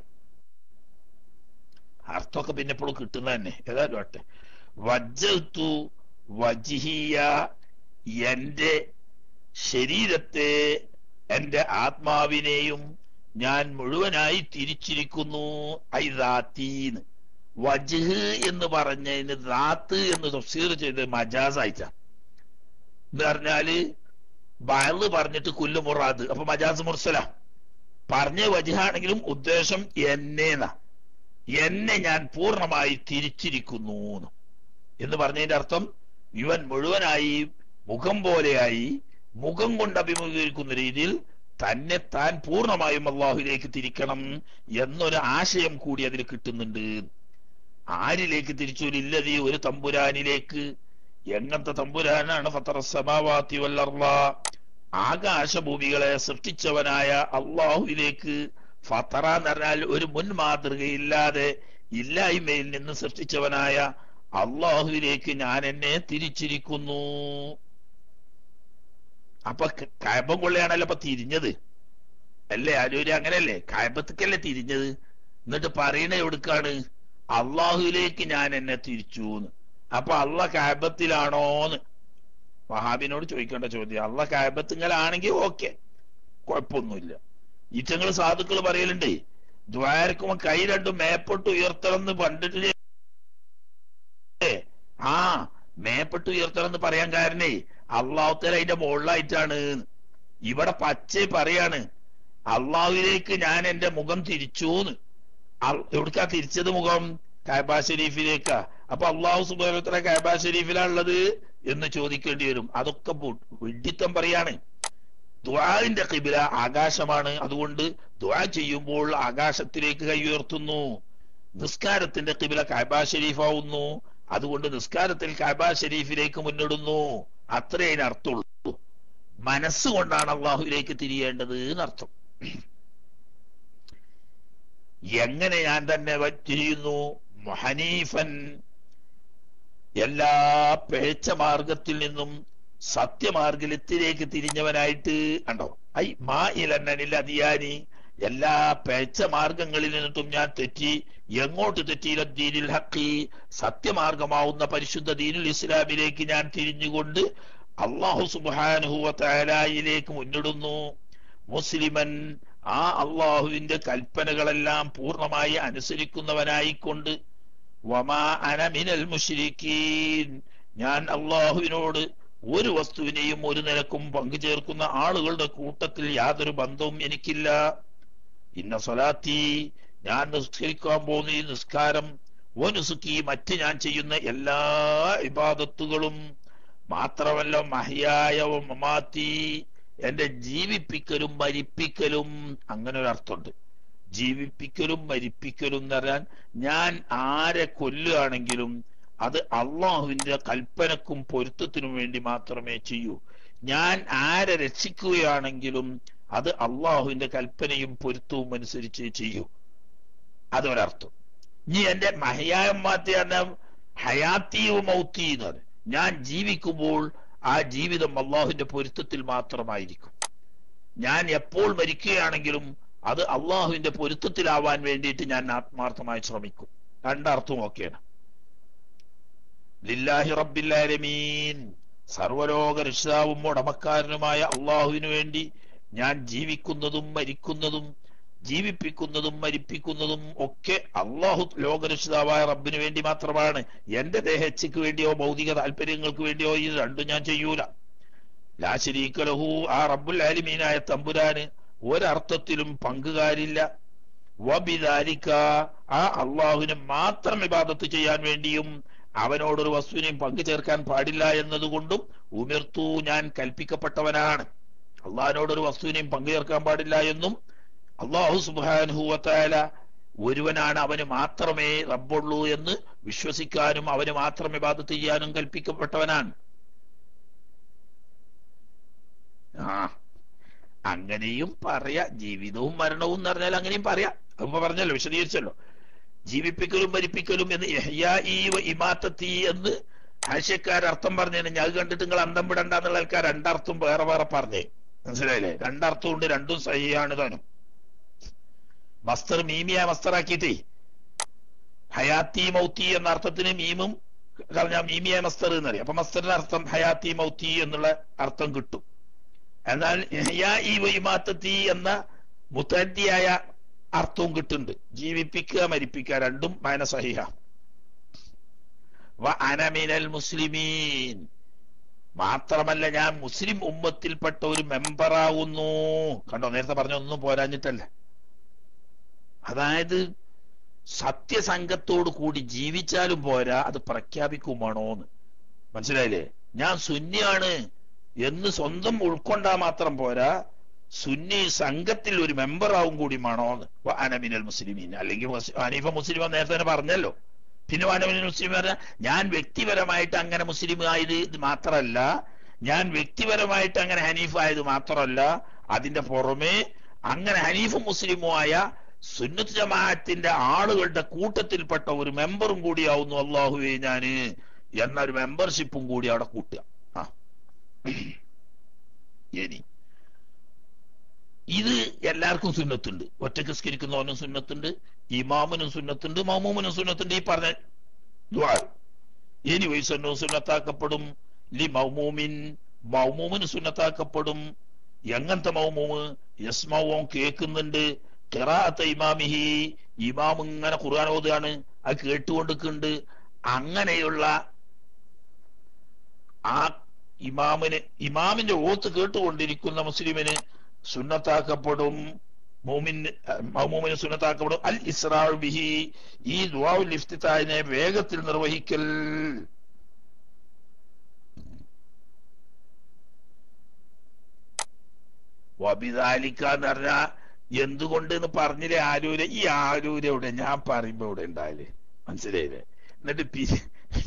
S1: അർത്ഥമൊക്കെ പിന്നെ എപ്പോഴും കിട്ടുന്ന തന്നെ ഏതായാലും ആട്ടെ വജ്ജത്തു വജിഹിയ എന്റെ ശരീരത്തെ എന്റെ ആത്മാവിനെയും ഞാൻ മുഴുവനായി തിരിച്ചിരിക്കുന്നു ഐദാത്തീന്ന് വജ്ഹ് എന്ന് പറഞ്ഞതിന് ദാത്ത് എന്ന് തഫ്സീർ ചെയ്ത് മജാസായിച്ച എന്ന് പറഞ്ഞാല് ബയല് പറഞ്ഞിട്ട് കുല്ലു മുറാദ് അപ്പൊ മജാസ് മുർസല പറഞ്ഞ വജാണെങ്കിലും ഉദ്ദേശം എന്നെന്ന എന്നെ ഞാൻ പൂർണ്ണമായി തിരിച്ചിരിക്കുന്നു എന്ന് പറഞ്ഞതിന്റെ അർത്ഥം ഇവൻ മുഴുവനായി മുഖം പോലെയായി മുഖം കൊണ്ട് അഭിമുഖീകരിക്കുന്ന രീതിയിൽ തന്നെ താൻ പൂർണ്ണമായും അള്ളാഹുലേക്ക് തിരിക്കണം എന്നൊരു ആശയം കൂടി അതിൽ കിട്ടുന്നുണ്ട് ആരിലേക്ക് തിരിച്ചു ഇല്ലതീ ഒരു തമ്പുരാനിലേക്ക് എങ്ങനത്തെ തമ്പുരാനാണ് ഫത്തറസമാവാത്തി വല്ലർല ആകാശഭൂമികളെ സൃഷ്ടിച്ചവനായ അള്ളാഹുവിലേക്ക് ഫത്തറ എന്ന് പറഞ്ഞാൽ ഒരു മുൻ മാതൃകയില്ലാതെ ഇല്ലായ്മയിൽ നിന്ന് സൃഷ്ടിച്ചവനായ അള്ളാഹുവിലേക്ക് ഞാൻ എന്നെ തിരിച്ചിരിക്കുന്നു അപ്പൊ കയമ്പം കൊള്ളയാണല്ലോ അപ്പൊ തിരിഞ്ഞത് അല്ലേ ആലൂര് അങ്ങനെയല്ലേ കയമ്പത്തേക്കല്ലേ തിരിഞ്ഞത് എന്നിട്ട് പറയണ എവിടുക്കാണ് അള്ളാഹുവിലേക്ക് ഞാൻ എന്നെ തിരിച്ചു എന്ന് അപ്പൊ അള്ള കാബത്തിലാണോന്ന് വഹാബിനോട് ചോദിക്കേണ്ട ചോദ്യം അള്ള കാബത്തിങ്കലാണെങ്കിൽ ഓക്കെ കുഴപ്പമൊന്നുമില്ല ഈറ്റങ്ങൾ സാധുക്കൾ പറയലുണ്ട് ദ്വാരക്കുമ്പോ കൈ രണ്ടും മേപ്പൊട്ട് ഉയർത്തണം എന്ന് പണ്ടിട്ടില്ലേ ആ മേപ്പെട്ട് ഉയർത്തണം എന്ന് പറയാൻ കാരണേ അള്ളാഹുത്തല അതിന്റെ മുകളിലായിട്ടാണ് ഇവിടെ പച്ച പറയാണ് അള്ളാഹുവിലേക്ക് ഞാൻ എന്റെ മുഖം തിരിച്ചൂന്ന് എവിടക്കാ തിരിച്ചത് മുഖം കാബ ഷരീഫിലേക്കാ അപ്പൊ അള്ളാഹു സുബാനോത്തര കാബ ഷരീഫിലാണുള്ളത് എന്ന് ചോദിക്കേണ്ടി വരും അതൊക്കെ വിഡിത്തം പറയാണ് ദ്വാന്റെ കിബില ആകാശമാണ് അതുകൊണ്ട് ദ്വാ ചെയ്യുമ്പോൾ ആകാശത്തിലേക്ക് കൈ ഉയർത്തുന്നു നിസ്കാരത്തിന്റെ കിബില കാബ ഷരീഫാവുന്നു അതുകൊണ്ട് നിസ്കാരത്തിൽ കാബ ഷരീഫിലേക്ക് മുന്നിടുന്നു അത്രേ അതിനർത്ഥമുള്ളൂ മനസ്സുകൊണ്ടാണ് അള്ളാഹുവിലേക്ക് തിരിയേണ്ടത് എന്നർത്ഥം എങ്ങനെ ഞാൻ തന്നെ തിരിയുന്നു ഹനീഫൻ എല്ലാ പിഴച്ച മാർഗത്തിൽ നിന്നും സത്യമാർഗത്തിലേക്ക് തിരിഞ്ഞവനായിട്ട് കണ്ടോ ഐ മാ ഇലന്നിൽ അതിയാനി എല്ലാ പിഴച്ച മാർഗങ്ങളിൽ നിന്നിട്ടും ഞാൻ തെറ്റി എങ്ങോട്ട് തെറ്റിയില്ല ദീനിൽ ഹക്കി സത്യമാർഗമാവുന്ന പരിശുദ്ധ ദീനുൽ ഇസ്ലാമിലേക്ക് ഞാൻ തിരിഞ്ഞുകൊണ്ട് അള്ളാഹു സുബാനുഹുവലായിലേക്ക് മുന്നിടുന്നു മുസ്ലിമൻ ആ അള്ളാഹുവിന്റെ കൽപ്പനകളെല്ലാം പൂർണ്ണമായി അനുസരിക്കുന്നവനായിക്കൊണ്ട് വമാ അനമിനൽ മുഷിരിക്കീൻ ഞാൻ അള്ളാഹുവിനോട് ഒരു വസ്തുവിനെയും ഒരു നിലക്കും പങ്കുചേർക്കുന്ന ആളുകളുടെ കൂട്ടത്തിൽ യാതൊരു ബന്ധവും എനിക്കില്ല ഇന്ന സ്വലാത്തി ഞാൻ നിസ്കരിക്കാൻ പോകുന്ന ഈ നിസ്കാരം ഒനുസുക്കി മറ്റ് ഞാൻ ചെയ്യുന്ന എല്ലാ ഇബാദത്തുകളും മാത്രമല്ല മഹിയായ മമാത്തി എന്റെ ജീവിപ്പിക്കലും മരിപ്പിക്കലും അങ്ങനെ ഒരു അർത്ഥമുണ്ട് ജീവിപ്പിക്കലും മരിപ്പിക്കലും എന്ന് പറഞ്ഞാൽ ഞാൻ ആരെ കൊല്ലുകയാണെങ്കിലും അത് അള്ളാഹുവിന്റെ കൽപ്പനക്കും പൊരുത്തത്തിനും വേണ്ടി മാത്രമേ ചെയ്യൂ ഞാൻ ആരെ രക്ഷിക്കുകയാണെങ്കിലും അത് അള്ളാഹുവിന്റെ കൽപ്പനയും പൊരുത്തവും അനുസരിച്ച് ചെയ്യൂ അതൊരർത്ഥം ഇനി എന്റെ മഹയായമ്മാത്തി പറഞ്ഞ ഹയാത്തീവ് മൗത്തി എന്ന് പറയും ഞാൻ ജീവിക്കുമ്പോൾ ആ ജീവിതം അള്ളാഹുവിന്റെ പൊരുത്തത്തിൽ മാത്രമായിരിക്കും ഞാൻ എപ്പോൾ മരിക്കുകയാണെങ്കിലും അത് അള്ളാഹുവിന്റെ പൊരുത്തത്തിലാവാൻ വേണ്ടിയിട്ട് ഞാൻ ആത്മാർത്ഥമായി ശ്രമിക്കും രണ്ടർത്ഥവും ഒക്കെയാണ് ലില്ലാഹി റബ്ബില്ലാലമീൻ സർവലോക രക്ഷിതാവും ഉടമക്കാരനുമായ അള്ളാഹുവിനു വേണ്ടി ഞാൻ ജീവിക്കുന്നതും മരിക്കുന്നതും ജീവിപ്പിക്കുന്നതും മരിപ്പിക്കുന്നതും ഒക്കെ അള്ളാഹു ലോകരക്ഷിതാവായ റബ്ബിന് വേണ്ടി മാത്രമാണ് എന്റെ ദേഹച്ചയ്ക്ക് വേണ്ടിയോ ഭൗതിക താല്പര്യങ്ങൾക്ക് വേണ്ടിയോ ഇത് രണ്ടും ഞാൻ ചെയ്യൂല ലാശരീക്കലഹു ആ റബ്ബുൽ ആലിമീനായ തമ്പുരാന് ഒരർത്ഥത്തിലും പങ്കുകാരില്ല വബിദാലിക്ക ആ അള്ളാഹുവിനെ മാത്രം ഇബാദത്ത് ചെയ്യാൻ വേണ്ടിയും അവനോടൊരു വസ്തുവിനെയും പങ്കു ചേർക്കാൻ പാടില്ല എന്നതുകൊണ്ടും ഉമിർത്തു ഞാൻ കൽപ്പിക്കപ്പെട്ടവനാണ് അള്ളാഹിനോടൊരു വസ്തുവിനെയും പങ്കു ചേർക്കാൻ പാടില്ല എന്നും അള്ളാഹു സുബാനുഹൂവത്തായ ഒരുവനാണ് അവന് മാത്രമേ റബ്ബുള്ളൂ എന്ന് വിശ്വസിക്കാനും അവന് മാത്രമേ ബാധത്ത് ചെയ്യാനും കൽപ്പിക്കപ്പെട്ടവനാണ് ആ അങ്ങനെയും പറയാ ജീവിതവും മരണവും എന്ന് പറഞ്ഞാൽ അങ്ങനെയും പറയാം അപ്പൊ പറഞ്ഞല്ലോ വിശദീകരിച്ചല്ലോ ജീവിപ്പിക്കലും മരിപ്പിക്കലും എന്ന് ഈ ഇമാത്തത്തി എന്ന് ആശയക്കാർ അർത്ഥം പറഞ്ഞു ഞാൻ കണ്ടിട്ട് നിങ്ങൾ അന്തം വിടണ്ട എന്നുള്ള ആൾക്കാർ രണ്ടർത്ഥം വേറെ വേറെ പറഞ്ഞേ മനസ്സിലായില്ലേ രണ്ടർത്ഥം ഉണ്ട് രണ്ടും സഹിയാണ് താനും മസ്തർ മീമിയ മസ്തറാക്കിയിട്ടേ ഹയാത്തി മൗത്തി എന്ന അർത്ഥത്തിന് മീമും കളഞ്ഞ മീമിയ മസ്തർ എന്നറിയാം അപ്പൊ മസ്തറിന്റെ അർത്ഥം ഹയാത്തി മൗത്തി എന്നുള്ള അർത്ഥം കിട്ടും എന്നാൽ ഈ വൈമാത്തത്തി എന്ന മുത്തദ്ദിയായ അർത്ഥവും കിട്ടുന്നുണ്ട് ജീവിപ്പിക്കുക മരിപ്പിക്കുക രണ്ടും മയന സഹിഹ വ അനമിനൽ മുസ്ലിമീൻ മാത്രമല്ല ഞാൻ മുസ്ലിം ഉമ്മത്തിൽപ്പെട്ട ഒരു മെമ്പറാകുന്നു കണ്ടോ നേരത്തെ പറഞ്ഞ ഒന്നും പോരാഞ്ഞിട്ടല്ല അതായത് സത്യസംഘത്തോട് കൂടി ജീവിച്ചാലും പോരാ അത് പ്രഖ്യാപിക്കുമാണോന്ന് മനസ്സിലായില്ലേ ഞാൻ സുന്നിയാണ് എന്ന് സ്വന്തം ഉൾക്കൊണ്ടാ മാത്രം പോരാ സുന്നി സംഘത്തിൽ ഒരു മെമ്പർ ആവും കൂടി വേണോന്ന് അനമിനൽ മുസ്ലിമീൻ അല്ലെങ്കിൽ ഹനീഫ മുസ്ലിം നേരത്തെ തന്നെ പറഞ്ഞല്ലോ പിന്നെ അനമിനൽ മുസ്ലിം പറഞ്ഞ ഞാൻ വ്യക്തിപരമായിട്ട് അങ്ങനെ മുസ്ലിം ആയത് ഇത് മാത്രമല്ല ഞാൻ വ്യക്തിപരമായിട്ട് അങ്ങനെ ഹനീഫ് ആയത് മാത്രമല്ല അതിന്റെ പുറമെ അങ്ങനെ ഹനീഫും മുസ്ലിമും ആയ സുന്നത്ത് ജമാഅത്തിന്റെ ആളുകളുടെ കൂട്ടത്തിൽപ്പെട്ട ഒരു മെമ്പറും കൂടിയാവുന്നു അള്ളാഹുവെ ഞാന് എന്നൊരു മെമ്പർഷിപ്പും കൂടി അവിടെ കൂട്ടുക ആ ഇനി ഇത് എല്ലാവർക്കും സുന്നത്തുണ്ട് ഒറ്റക്ക് സ്കരിക്കുന്നവനും സുന്നത്തുണ്ട് ഇമാമിനും സുന്നത്തുണ്ട് മമൂമിനും സുന്നത്തുണ്ട് ഈ പറഞ്ഞ ദ്വാ ഇനി വൈസന്നു സുന്നത്താക്കപ്പെടും ലി മൗമൂമിൻ മൗമൂമിന് സുന്നത്താക്കപ്പെടും എങ്ങനത്തെ മൗമൂമ് യസ്മവും കേൾക്കുന്നുണ്ട് ഖിറാഅത്ത ഇമാമിഹി ഇമാം ഇങ്ങനെ ഖുർആൻ ഓതുകയാണ് അത് കേട്ടുകൊണ്ടിരിക്കുന്നുണ്ട് അങ്ങനെയുള്ള ആ ഇമാമിന് ഇമാമിന്റെ ഓത്ത് കേട്ടുകൊണ്ടിരിക്കുന്ന മുസ്ലിമിന് സുന്നത്താക്കപ്പെടും മോമിൻ മൗമൂമിന് സുന്നത്താക്കപ്പെടും അൽ ഇസ്രാൾ ബിഹി ഈ ദുആഉൽ ഇഫ്തിതാഹിനെ വേഗത്തിൽ നിർവഹിക്കൽ വബിദാലിക്ക എന്ന് പറഞ്ഞാ എന്തുകൊണ്ട് എന്ന് പറഞ്ഞില്ലേ ആരൂര് ഈ ആരൂര് എവിടെ ഞാൻ പറയുമ്പോ ഇവിടെ ഉണ്ടായില്ലേ മനസ്സിലായില്ലേ എന്നിട്ട് പി-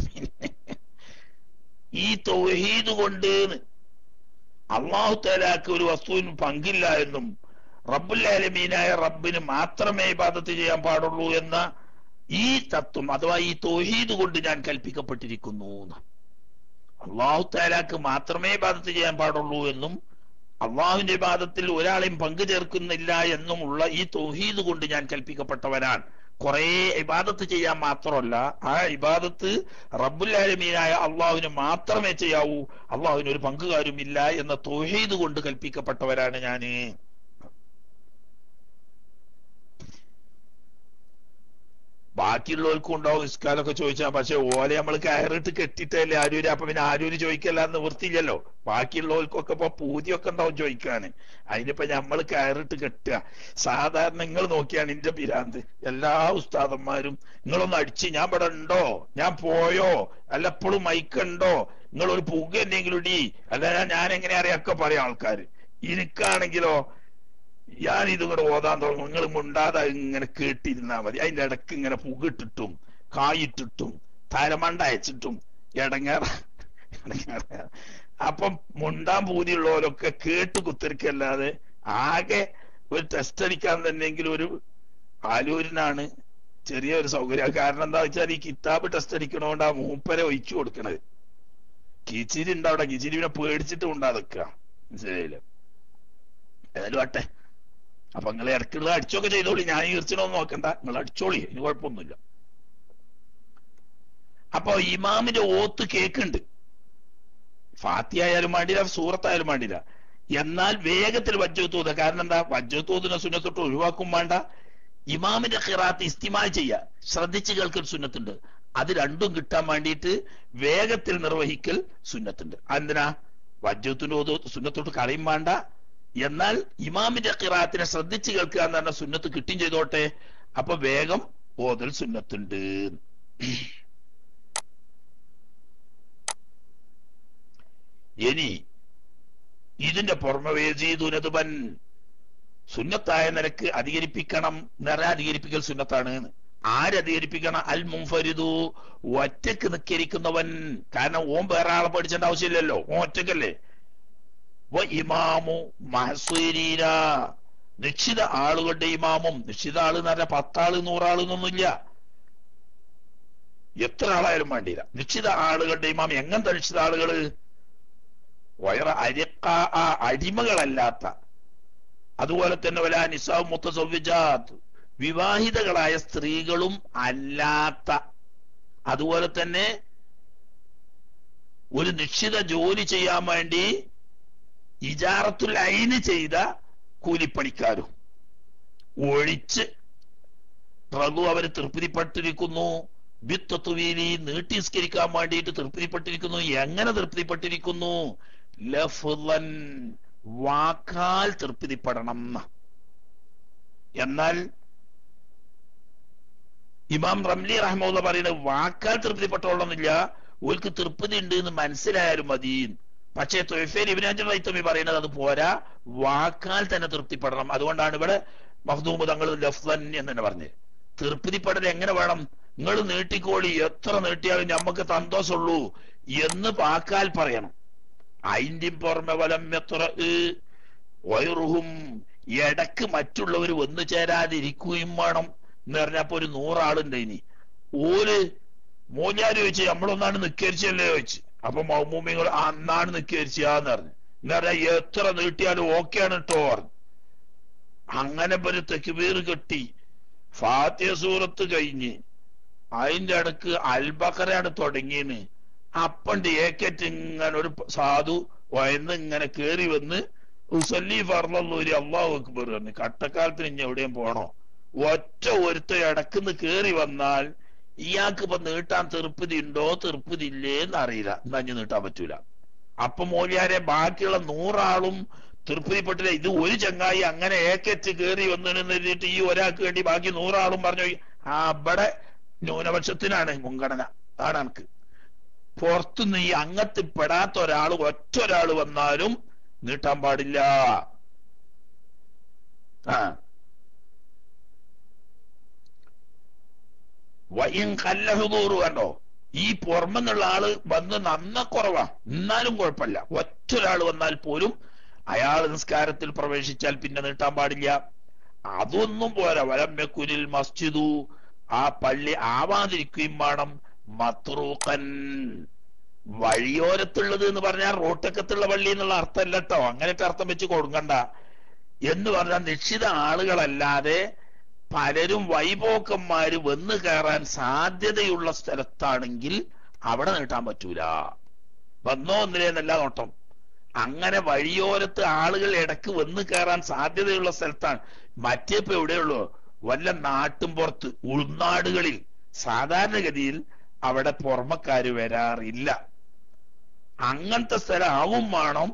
S1: ഈ തൗഹീദ് കൊണ്ട് അള്ളാഹു തലാക്ക് ഒരു വസ്തുവിന് പങ്കില്ല എന്നും റബ്ബുല്ലാലമീനായ റബ്ബിന് മാത്രമേ ഇബാദത്ത് ചെയ്യാൻ പാടുള്ളൂ എന്ന ഈ തത്വം അഥവാ ഈ തൗഹീദ് കൊണ്ട് ഞാൻ കൽപ്പിക്കപ്പെട്ടിരിക്കുന്നു എന്ന്. അള്ളാഹു താലാക്ക് മാത്രമേ ഇബാദത്ത് ചെയ്യാൻ പാടുള്ളൂ എന്നും അള്ളാഹുവിന്റെ ഇബാദത്തിൽ ഒരാളെയും പങ്കു ചേർക്കുന്നില്ല എന്നുമുള്ള ഈ തൗഹീദ് കൊണ്ട് ഞാൻ കൽപ്പിക്കപ്പെട്ടവനാണ് കുറെ ഇബാദത്ത് ചെയ്യാൻ മാത്രമല്ല ആ ഇബാദത്ത് റബ്ബുല്ലാലമീനായ അള്ളാഹുവിന് മാത്രമേ ചെയ്യാവൂ അള്ളാഹുവിന് ഒരു പങ്കുകാരുമില്ല എന്ന തൗഹീദ് കൊണ്ട് കൽപ്പിക്കപ്പെട്ടവരാണ് ഞാന് ബാക്കിയുള്ളവർക്കും ഉണ്ടാവും ഇസ്കാലൊക്കെ ചോദിച്ചാൽ പക്ഷെ ഓലെ നമ്മൾ കയറിട്ട് കെട്ടിട്ടല്ലേ ആരൂര് അപ്പൊ പിന്നെ ആരൂര് ചോദിക്കല്ല എന്ന് വൃത്തിയില്ലല്ലോ ബാക്കിയുള്ളവർക്കൊക്കെ ഇപ്പൊ പൂതിയൊക്കെ ഉണ്ടാവും ചോദിക്കാന് അതിനിപ്പോ നമ്മൾ കയറിട്ട് കെട്ടുക സാധാരണ നിങ്ങൾ നോക്കിയാണ് ഇന്റെ പിരാന്ത് എല്ലാ ഉസ്താദന്മാരും നിങ്ങളൊന്ന് അടിച്ച് ഞാൻ ഇവിടെ ഉണ്ടോ ഞാൻ പോയോ അല്ല എപ്പോഴും മൈക്കുണ്ടോ നിങ്ങൾ ഒരു പുക എന്തെങ്കിലും ഇടി അല്ല ഞാൻ എങ്ങനെ അറിയൊക്കെ പറയാം ആൾക്കാര് എനിക്കാണെങ്കിലോ ഞാൻ ഇതും കൂടെ ഓതാൻ തുടങ്ങും നിങ്ങൾ മുണ്ടാതെ ഇങ്ങനെ കേട്ടിരുന്നാ മതി അതിന്റെ ഇടക്ക് ഇങ്ങനെ പുകിട്ടിട്ടും കായിട്ടിട്ടും തലമണ്ട അയച്ചിട്ടും ഇടങ്ങേറ ഇടങ്ങേറ അപ്പം മുണ്ടാൻ പൂതിയുള്ളവരൊക്കെ കേട്ട് കുത്തിരിക്കല്ലാതെ ആകെ ഒരു ടെസ്റ്റ് അടിക്കാൻ തന്നെയെങ്കിലും ഒരു ആലൂരിനാണ് ചെറിയ ഒരു സൗകര്യം അത് കാരണം എന്താ വെച്ചാൽ ഈ കിതാബ് ടെസ്റ്റ് അടിക്കണോണ്ട് ആ മൂപ്പരെ ഒഴിച്ചു കൊടുക്കണത് കിച്ചിരി ഉണ്ട് അവിടെ കിച്ചിരി പിന്നെ പേടിച്ചിട്ട് ഉണ്ടാതൊക്കെ മനസ്സിലായില്ലേ ഏതായാലും ആട്ടെ അപ്പൊ നിങ്ങൾ ഇടയ്ക്കുള്ള അടിച്ചൊക്കെ ചെയ്തോളി ഞാൻ ഈർച്ചനൊന്നും നോക്കണ്ട നിങ്ങൾ അടിച്ചോളി ഇനി കുഴപ്പമൊന്നുമില്ല അപ്പൊ ഇമാമിന്റെ ഓത്ത് കേക്കുണ്ട് ഫാത്തി ആയാലും വേണ്ടില്ല സൂറത്തായാലും വേണ്ടില്ല എന്നാൽ വേഗത്തിൽ വജ്ജത്തൂത് കാരണം എന്താ വജ്ജത്തൂതിനെ സുന്നത്തൊട്ട് ഒഴിവാക്കും വേണ്ട ഇമാമിന്റെ ഖിറാത്ത് ഇസ്തിമാൽ ചെയ്യുക ശ്രദ്ധിച്ച് കേൾക്കൽ സുന്നത്തുണ്ട് അത് രണ്ടും കിട്ടാൻ വേണ്ടിയിട്ട് വേഗത്തിൽ നിർവഹിക്കൽ സുന്നത്തുണ്ട് എന്തിനാ വജ്ജത്തിന്റെ ഓത് സുന്നത്തോട്ട് കളയും വേണ്ട എന്നാൽ ഇമാമിന്റെ ഖിറാത്തിനെ ശ്രദ്ധിച്ച് കേൾക്കുക എന്ന് പറഞ്ഞ സുന്നത്ത് കിട്ടും ചെയ്തോട്ടെ അപ്പൊ വേഗം ഓതൽ സുന്നത്തുണ്ട് ഇനി ഇതിന്റെ പുറമെ വേജീതുനതുബൻ സുന്നത്തായ നിരക്ക് അധികരിപ്പിക്കണം നിറ അധികരിപ്പിക്കൽ സുന്നത്താണ് ആരധികരിപ്പിക്കണം അൽ മുംഫരിദു ഒറ്റക്ക് നിക്കരിക്കുന്നവൻ കാരണം ഓൻ വേറെ ആളെ പഠിച്ചേണ്ട ആവശ്യമില്ലല്ലോ ഓൻ ഒറ്റക്കല്ലേ വ ഇമാമു മഹസീരീന നിശ്ചിത ആളുകളുടെ ഇമാമും നിശ്ചിത ആള് എന്ന് പറഞ്ഞാൽ പത്താള് നൂറാള് എന്നൊന്നുമില്ല എത്ര ആളായാലും വേണ്ടിയില്ല നിശ്ചിത ആളുകളുടെ ഇമാം എങ്ങനത്തെ നിശ്ചിത ആളുകള് വയറ അരിക്ക ആ അടിമകളല്ലാത്ത അതുപോലെ തന്നെ വല നിസാവ് മുത്തസവ്യജാത്ത് വിവാഹിതകളായ സ്ത്രീകളും അല്ലാത്ത അതുപോലെ തന്നെ ഒരു നിശ്ചിത ജോലി ചെയ്യാൻ വേണ്ടി ഇജാറത്തുൽ അയിന് ചെയ്ത കൂലിപ്പണിക്കാരും ഒഴിച്ച് റഘു അവര് തൃപ്തിപ്പെട്ടിരിക്കുന്നു ബിത്തത്തുവീലി നീട്ടിസ്കരിക്കാൻ വേണ്ടിയിട്ട് തൃപ്തിപ്പെട്ടിരിക്കുന്നു എങ്ങനെ തൃപ്തിപ്പെട്ടിരിക്കുന്നു ലഫ്ലൻ വാക്കാൽ തൃപ്തിപ്പെടണം ന്ന്. എന്നാൽ ഇമാം റംലി റഹ്മുള്ള പറയുന്നത് വാക്കാൽ തൃപ്തിപ്പെട്ടോളന്നില്ല ഓൽക്ക് തൃപ്തി ഉണ്ട് എന്ന് മനസ്സിലായാലും മതി പക്ഷേ തൊയ്ഫേൽ ഇബിനാജ് റൈത്തമി പറയുന്നത് അത് പോരാ വാക്കാൽ തന്നെ തൃപ്തിപ്പെടണം അതുകൊണ്ടാണ് ഇവിടെ മഹ്ദൂമ് തങ്ങൾ ലഫ്ലൻ എന്ന് തന്നെ പറഞ്ഞത് തൃപ്തിപ്പെടൽ എങ്ങനെ വേണം നിങ്ങൾ നീട്ടിക്കോളി എത്ര നീട്ടിയാലും ഞമ്മക്ക് സന്തോഷമുള്ളൂ എന്ന് വാക്കാൽ പറയണം അതിന്റെ പുറമെ വലം എത്ര വയറുഹും ഇടക്ക് മറ്റുള്ളവർ വന്നു ചേരാതിരിക്കുകയും വേണം എന്ന് പറഞ്ഞപ്പോ ഒരു നൂറാളുണ്ട് ഇനി ഓര് മൂഞ്ഞാര് ചോദിച്ചു നമ്മളൊന്നാണ് നിക്കരിച്ചല്ലേ ചോദിച്ചു അപ്പൊ മൗമൂമികൾ അന്നാണ് നിക്കരിച്ചാന്ന് പറഞ്ഞു എന്ന് പറഞ്ഞാൽ എത്ര നീട്ടിയാലും ഓക്കെയാണ് കേട്ടോ പറഞ്ഞു അങ്ങനെ ഒരു തെക്കുബീർ കെട്ടി ഫാത്തിയ സൂറത്ത് കഴിഞ്ഞ് അതിന്റെ അടുക്ക് അൽബക്കറയാണ് തുടങ്ങിയെന്ന് അപ്പണ്ട് ഏക്കറ്റ് ഇങ്ങനെ ഒരു സാധു വയന്ന് ഇങ്ങനെ കേറി വന്ന് ഉസല്ലി ഫർലൂരി അള്ളാഹു അക്ബർ പറഞ്ഞു കട്ടക്കാലത്തിന് ഇനി എവിടെയും പോണോ ഒറ്റ ഒരുത്ത ഇടക്കുന്ന് കേറി വന്നാൽ ഇയാൾക്ക് ഇപ്പൊ നീട്ടാൻ തീർപ്പതി ഉണ്ടോ തീർപ്പതി ഇല്ലേ എന്ന് അറിയില്ല എന്നാ ഇനി നീട്ടാൻ പറ്റൂല അപ്പൊ മോലിയാരെ ബാക്കിയുള്ള നൂറാളും തൃപ്തിപ്പെട്ടില്ല ഇത് ഒരു ചങ്ങായി അങ്ങനെ ഏക്കറ്റ് കയറി വന്നതെന്ന് എഴുതിയിട്ട് ഈ ഒരാൾക്ക് വേണ്ടി ബാക്കി നൂറാളും പറഞ്ഞു ആ അവിടെ ന്യൂനപക്ഷത്തിനാണ് മുൻഗണന അതാണ് എനിക്ക് പുറത്തുനിന്ന് ഈ അംഗത്തിൽ പെടാത്ത ഒരാൾ ഒറ്റ ഒരാൾ വന്നാലും നീട്ടാൻ പാടില്ല ആ വയ്യം കല്ലഹുദൂറ് കണ്ടോ ഈ പുറമെന്നുള്ള ആള് വന്ന് നന്ന കുറവാ എന്നാലും കുഴപ്പമില്ല ഒറ്റ ഒരാൾ വന്നാൽ പോലും അയാൾ നിസ്കാരത്തിൽ പ്രവേശിച്ചാൽ പിന്നെ നീട്ടാൻ പാടില്ല അതൊന്നും പോരാ വലമ്മക്കുരിൽ മസ്ജിദു ആ പള്ളി ആവാതിരിക്കുകയും വേണം മത്രൂക്കൻ വഴിയോരത്തുള്ളത് എന്ന് പറഞ്ഞാൽ റോട്ടക്കത്തുള്ള പള്ളി എന്നുള്ള അർത്ഥമല്ല കേട്ടോ അങ്ങനെയൊക്കെ അർത്ഥം വെച്ച് കൊടുക്കണ്ട എന്ന് പറഞ്ഞാൽ നിശ്ചിത ആളുകളല്ലാതെ പലരും വൈപോക്കന്മാര് വന്നു കയറാൻ സാധ്യതയുള്ള സ്ഥലത്താണെങ്കിൽ അവിടെ നീട്ടാൻ പറ്റൂല വന്നോ ഒന്നിലേന്നല്ല നോട്ടം അങ്ങനെ വഴിയോരത്ത് ആളുകൾ ഇടക്ക് വന്നു കയറാൻ സാധ്യതയുള്ള സ്ഥലത്താണ് മറ്റേപ്പോ എവിടെയുള്ളൂ വല്ല നാട്ടും പുറത്ത് ഉൾനാടുകളിൽ സാധാരണഗതിയിൽ അവിടെ പുറമക്കാര് വരാറില്ല അങ്ങനത്തെ സ്ഥലം ആവും വേണം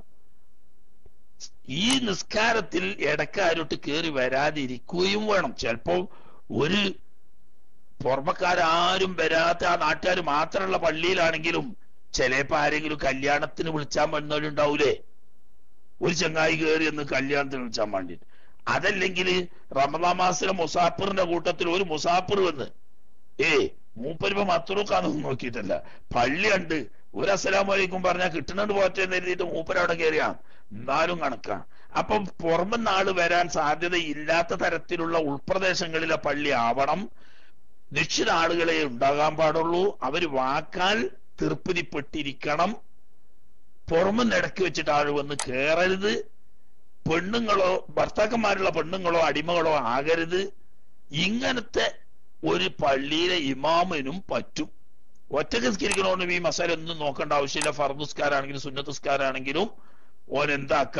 S1: ഈ നിസ്കാരത്തിൽ ഇടക്കാരോട്ട് കയറി വരാതിരിക്കുകയും വേണം ചിലപ്പോ ഒരു പുറമക്കാരും വരാത്ത ആ നാട്ടുകാർ മാത്രമുള്ള പള്ളിയിലാണെങ്കിലും ചിലപ്പോ ആരെങ്കിലും കല്യാണത്തിന് വിളിച്ചാൻ വന്നവരുണ്ടാവൂലേ ഒരു ചങ്ങായി കയറി എന്ന് കല്യാണത്തിന് വിളിച്ചാൻ വേണ്ടിട്ട് അതല്ലെങ്കിൽ റമദാ മാസത്തിലെ മുസാഫിറിന്റെ കൂട്ടത്തിൽ ഒരു മുസാഫിർ വന്ന് ഏ മൂപ്പരിപ്പോ മത്തുറുക്കാന്നൊന്നും നോക്കിയിട്ടല്ല പള്ളി ഉണ്ട് ഒരു അസ്സലാമലൈക്കും പറഞ്ഞാൽ കിട്ടുന്നുണ്ട് പോറ്റെന്ന് എഴുതിയിട്ട് മൂപ്പരവിടെ കയറിയാണ് എന്നാലും കണക്കാണ് അപ്പം പുറമെന്ന് ആള് വരാൻ സാധ്യതയില്ലാത്ത തരത്തിലുള്ള ഉൾപ്രദേശങ്ങളിലെ പള്ളി ആവണം നിശ്ചിത ആളുകളെ ഉണ്ടാകാൻ പാടുള്ളൂ അവര് വാക്കാൽ തീർപ്പതിപ്പെട്ടിരിക്കണം പുറമെന്ന് ഇടയ്ക്ക് വെച്ചിട്ട് ആൾ വന്ന് കയറരുത് പെണ്ണുങ്ങളോ ഭർത്താക്കന്മാരുള്ള പെണ്ണുങ്ങളോ അടിമകളോ ആകരുത് ഇങ്ങനത്തെ ഒരു പള്ളിയിലെ ഇമാമിനും പറ്റും ഒറ്റക്ക് നിസ്കരിക്കണോന്നും ഈ മസാല ഒന്നും നോക്കേണ്ട ആവശ്യമില്ല ഫർദുസ്കാരാണെങ്കിലും സുന്നത്തുസ്കാരാണെങ്കിലും ഓൻ എന്താക്ക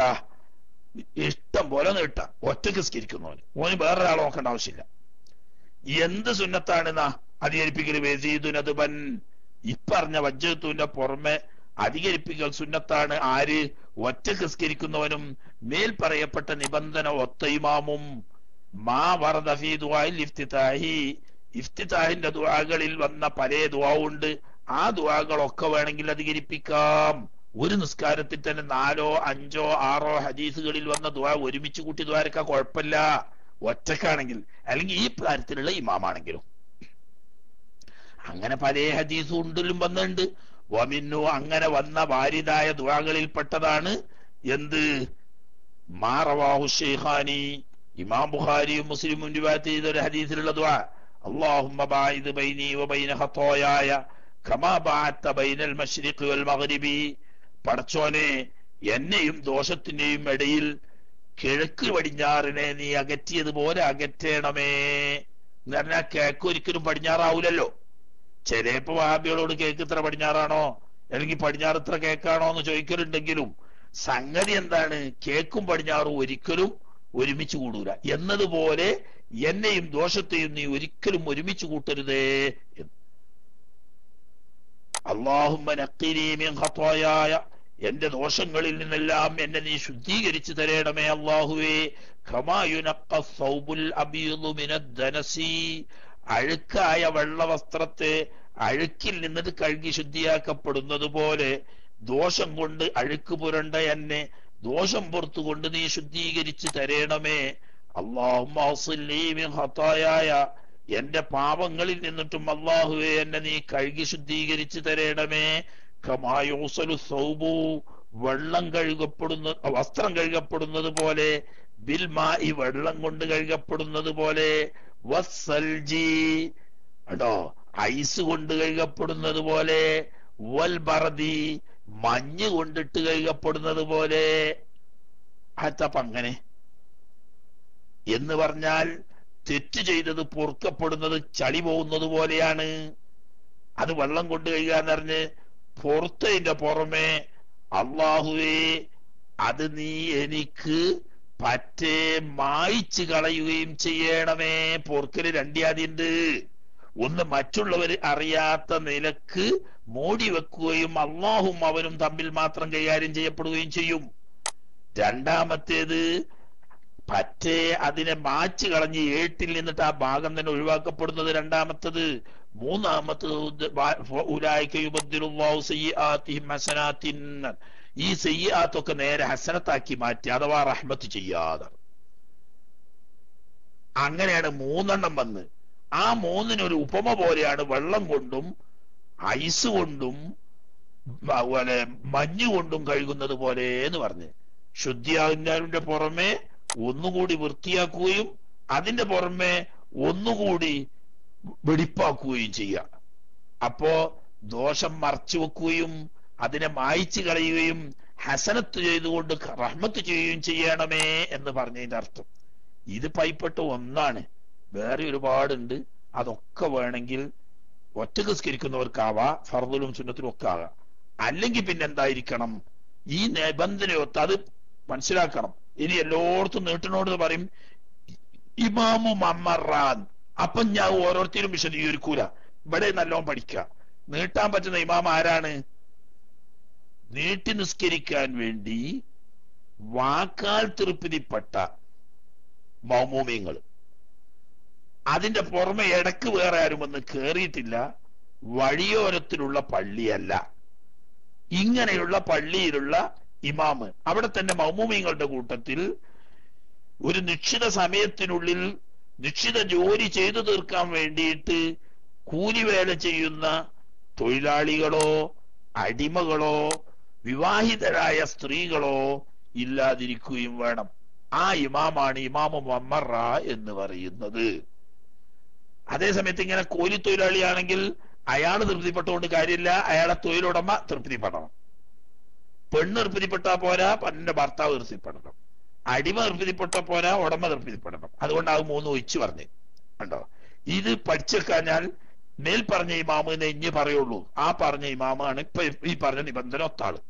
S1: ഇഷ്ടം പോലെ നീട്ട ഒറ്റക്ക് നിസ്കരിക്കുന്നവന് ഓന് വേറൊരാളെ നോക്കേണ്ട ആവശ്യമില്ല എന്ത് സുന്നത്താണെന്നാ അധികരിപ്പിക്കൽ വെസീദുനതുബൻ ഇപ്പറഞ്ഞ വജ്ജത്തുവിന്റെ പുറമെ അധികരിപ്പിക്കൽ സുന്നത്താണ് ആര് ഒറ്റക്ക് നിസ്കരിക്കുന്നവനും മേൽ പറയപ്പെട്ട നിബന്ധന ഒത്തയിമാമും മാ വറദഫി ദുആയിൽ ഇഫ്തിതാഹി ഇഫ്തിതാഹിന്റെ ദുആകളിൽ വന്ന പല ദുആവുണ്ട് ആ ദുആകളൊക്കെ വേണമെങ്കിൽ അധികരിപ്പിക്കാം ഒരു നിസ്കാരത്തിൽ തന്നെ നാലോ അഞ്ചോ ആറോ ഹദീസുകളിൽ വന്ന ദുആ ഒരുമിച്ച് കൂട്ടി ദ്വാരക്ക കുഴപ്പമില്ല ഒറ്റക്കാണെങ്കിൽ അല്ലെങ്കിൽ ഈ കാര്യത്തിലുള്ള ഇമാമാണെങ്കിലും അങ്ങനെ പല ഹദീസും ഉണ്ടിലും വന്നിട്ടുണ്ട് വമിന്നു അങ്ങനെ വന്ന വാരിതായ ദുആകളിൽപ്പെട്ടതാണ് എന്ത് മാറവാഹു ഷെയ്ഖാനി ഇമാം ബുഖാരിയും മുസ്ലിമും റിവായത്ത് ചെയ്ത ഒരു ഹദീസിലുള്ള ദുആ അല്ലാഹുമ്മ ബായിദ് ബൈനി വബൈന ഖതായായ കമാ ബഅത്ത ബൈനൽ മശ്രിഖി വൽ മഗ്രിബി പടച്ചോനെ എന്നെയും ദോഷത്തിന്റെയും ഇടയിൽ കിഴക്ക് പടിഞ്ഞാറിനെ നീ അകറ്റിയതുപോലെ അകറ്റണമേ എന്ന് പറഞ്ഞാൽ കേക്ക് ഒരിക്കലും പടിഞ്ഞാറാവൂലല്ലോ ചിലപ്പോ വാബികളോട് കേക്ക് ഇത്ര പടിഞ്ഞാറാണോ അല്ലെങ്കിൽ പടിഞ്ഞാറ് ഇത്ര കേക്കാണോ എന്ന് ചോദിക്കലുണ്ടെങ്കിലും സംഗതി എന്താണ് കേക്കും പടിഞ്ഞാറും ഒരിക്കലും ഒരുമിച്ച് കൂടൂല എന്നതുപോലെ എന്നെയും ദോഷത്തെയും നീ ഒരിക്കലും ഒരുമിച്ച് കൂട്ടരുതേ അള്ളാഹുമ്മ എന്റെ ദോഷങ്ങളിൽ നിന്നെല്ലാം എന്നെ നീ ശുദ്ധീകരിച്ചു തരേണമേ അള്ളാഹുവേ അഴുക്കായ വെള്ള വസ്ത്രത്തെ അഴുക്കിൽ നിന്നിട്ട് കഴുകി ശുദ്ധിയാക്കപ്പെടുന്നത് പോലെ ദോഷം കൊണ്ട് അഴുക്ക് പുരണ്ട എന്നെ ദോഷം പുറത്തുകൊണ്ട് നീ ശുദ്ധീകരിച്ച് തരേണമേ അള്ളാഹുമായ എന്റെ പാപങ്ങളിൽ നിന്നിട്ടും അള്ളാഹുവെ എന്നെ നീ കഴുകി ശുദ്ധീകരിച്ച് തരേണമേ കമായോസലു സൗബു വെള്ളം കഴുകപ്പെടുന്ന വസ്ത്രം കഴുകപ്പെടുന്നത് പോലെ ബിൽമാ ഈ വെള്ളം കൊണ്ട് കഴുകപ്പെടുന്നത് പോലെ വസ്സൽജി കേട്ടോ ഐസ് കൊണ്ട് കഴുകപ്പെടുന്നത് പോലെ വൽ ബറദി മഞ്ഞ് കൊണ്ടിട്ട് കഴുകപ്പെടുന്നത് പോലെ അത്തപ്പ അങ്ങനെ എന്ന് പറഞ്ഞാൽ തെറ്റ് ചെയ്തത് പൊറുക്കപ്പെടുന്നത് ചളി പോകുന്നത് പോലെയാണ് അത് വെള്ളം കൊണ്ട് കഴുകാന്ന് പറഞ്ഞ് പുറത്തതിന്റെ പുറമെ അള്ളാഹുവേ അത് നീ എനിക്ക് പറ്റേ മായിച്ചു കളയുകയും ചെയ്യണമേ പൊറുക്കല് രണ്ടിയാതിണ്ട് ഒന്ന് മറ്റുള്ളവർ അറിയാത്ത നിലക്ക് മൂടി വെക്കുകയും അള്ളാഹും അവനും തമ്മിൽ മാത്രം കൈകാര്യം ചെയ്യപ്പെടുകയും ചെയ്യും രണ്ടാമത്തേത് പറ്റേ അതിനെ മാച്ച് കളഞ്ഞ് ഏട്ടിൽ നിന്നിട്ട് ആ ഭാഗം തന്നെ ഒഴിവാക്കപ്പെടുന്നത് രണ്ടാമത്തത് മൂന്നാമത്തത് ഹസനാത്തിൻ ഈ സയ്യാത്തൊക്കെ നേരെ ഹസനത്താക്കി മാറ്റി അഥവാ റഹ്മത്ത് ചെയ്യാതെ അങ്ങനെയാണ് മൂന്നെണ്ണം വന്ന് ആ മൂന്നിനൊരു ഉപമ പോലെയാണ് വെള്ളം കൊണ്ടും ഐസ് കൊണ്ടും അതുപോലെ മഞ്ഞ് കൊണ്ടും കഴുകുന്നത് പോലെ എന്ന് പറഞ്ഞ് ശുദ്ധിയാകുന്നതിന്റെ പുറമെ ഒന്നുകൂടി വൃത്തിയാക്കുകയും അതിന്റെ പുറമെ ഒന്നുകൂടി വെടിപ്പാക്കുകയും ചെയ്യുക അപ്പോ ദോഷം മറച്ചു വെക്കുകയും അതിനെ മായ്ച്ചു കളയുകയും ഹസനത്ത് ചെയ്തുകൊണ്ട് റഹ്മത്ത് ചെയ്യുകയും ചെയ്യണമേ എന്ന് പറഞ്ഞതിന്റെ അർത്ഥം ഇത് പൈപ്പെട്ട ഒന്നാണ് വേറെ ഒരുപാടുണ്ട് അതൊക്കെ വേണമെങ്കിൽ ഒറ്റക്ക് സ്കരിക്കുന്നവർക്കാവാ ഫർദുലും സുന്നത്തിലും ഒക്കെ ആകാം അല്ലെങ്കിൽ പിന്നെ എന്തായിരിക്കണം ഈ നിബന്ധനയൊത്ത് അത് മനസ്സിലാക്കണം ഇനി എല്ലായിടത്തും നീട്ടിനോട് പറയും ഇമാമു മമ്മറാൻ അപ്പം ഞാൻ ഓരോരുത്തരും വിശദീകരിക്കൂല ഇവിടെ നല്ലോണം പഠിക്കുക നീട്ടാൻ പറ്റുന്ന ഇമാം ആരാണ് നീട്ടി നിസ്കരിക്കാൻ വേണ്ടി വാക്കാൽ തൃപ്തിപ്പെട്ട മൗമൂമ്യങ്ങൾ അതിന്റെ പുറമെ ഇടക്ക് വേറെ ആരും വന്ന് കേറിയിട്ടില്ല വഴിയോരത്തിലുള്ള പള്ളിയല്ല ഇങ്ങനെയുള്ള പള്ളിയിലുള്ള ഇമാമ് അവിടെ തന്നെ മൗമൂമിങ്ങളുടെ കൂട്ടത്തിൽ ഒരു നിശ്ചിത സമയത്തിനുള്ളിൽ നിശ്ചിത ജോലി ചെയ്തു തീർക്കാൻ വേണ്ടിയിട്ട് കൂലിവേല ചെയ്യുന്ന തൊഴിലാളികളോ അടിമകളോ വിവാഹിതരായ സ്ത്രീകളോ ഇല്ലാതിരിക്കുകയും വേണം ആ ഇമാമാണ് ഇമാമു മമ്മറ എന്ന് പറയുന്നത് അതേസമയത്ത് ഇങ്ങനെ കൂലി തൊഴിലാളിയാണെങ്കിൽ അയാൾ തൃപ്തിപ്പെട്ടുകൊണ്ട് കാര്യമില്ല അയാളെ തൊഴിലുടമ തൃപ്തിപ്പെടണം പെണ്ണ് തൃപ്തിപ്പെട്ടാ പോരാ പെണ്ണിന്റെ ഭർത്താവ് തൃപ്തിപ്പെടണം അടിമ തൃപ്തിപ്പെട്ട പോരാ ഉടമ തൃപ്തിപ്പെടണം അതുകൊണ്ട് അത് മൂന്ന് ഒഴിച്ചു പറഞ്ഞു കണ്ടോ ഇത് പഠിച്ചെക്കാഞ്ഞാൽ മേൽ പറഞ്ഞ ഇമാമ് എന്ന് ഇഞ്ഞ് പറയുള്ളൂ ആ പറഞ്ഞ ഇമാമാണ് ഇപ്പൊ ഈ പറഞ്ഞ നിബന്ധന ഒത്താള്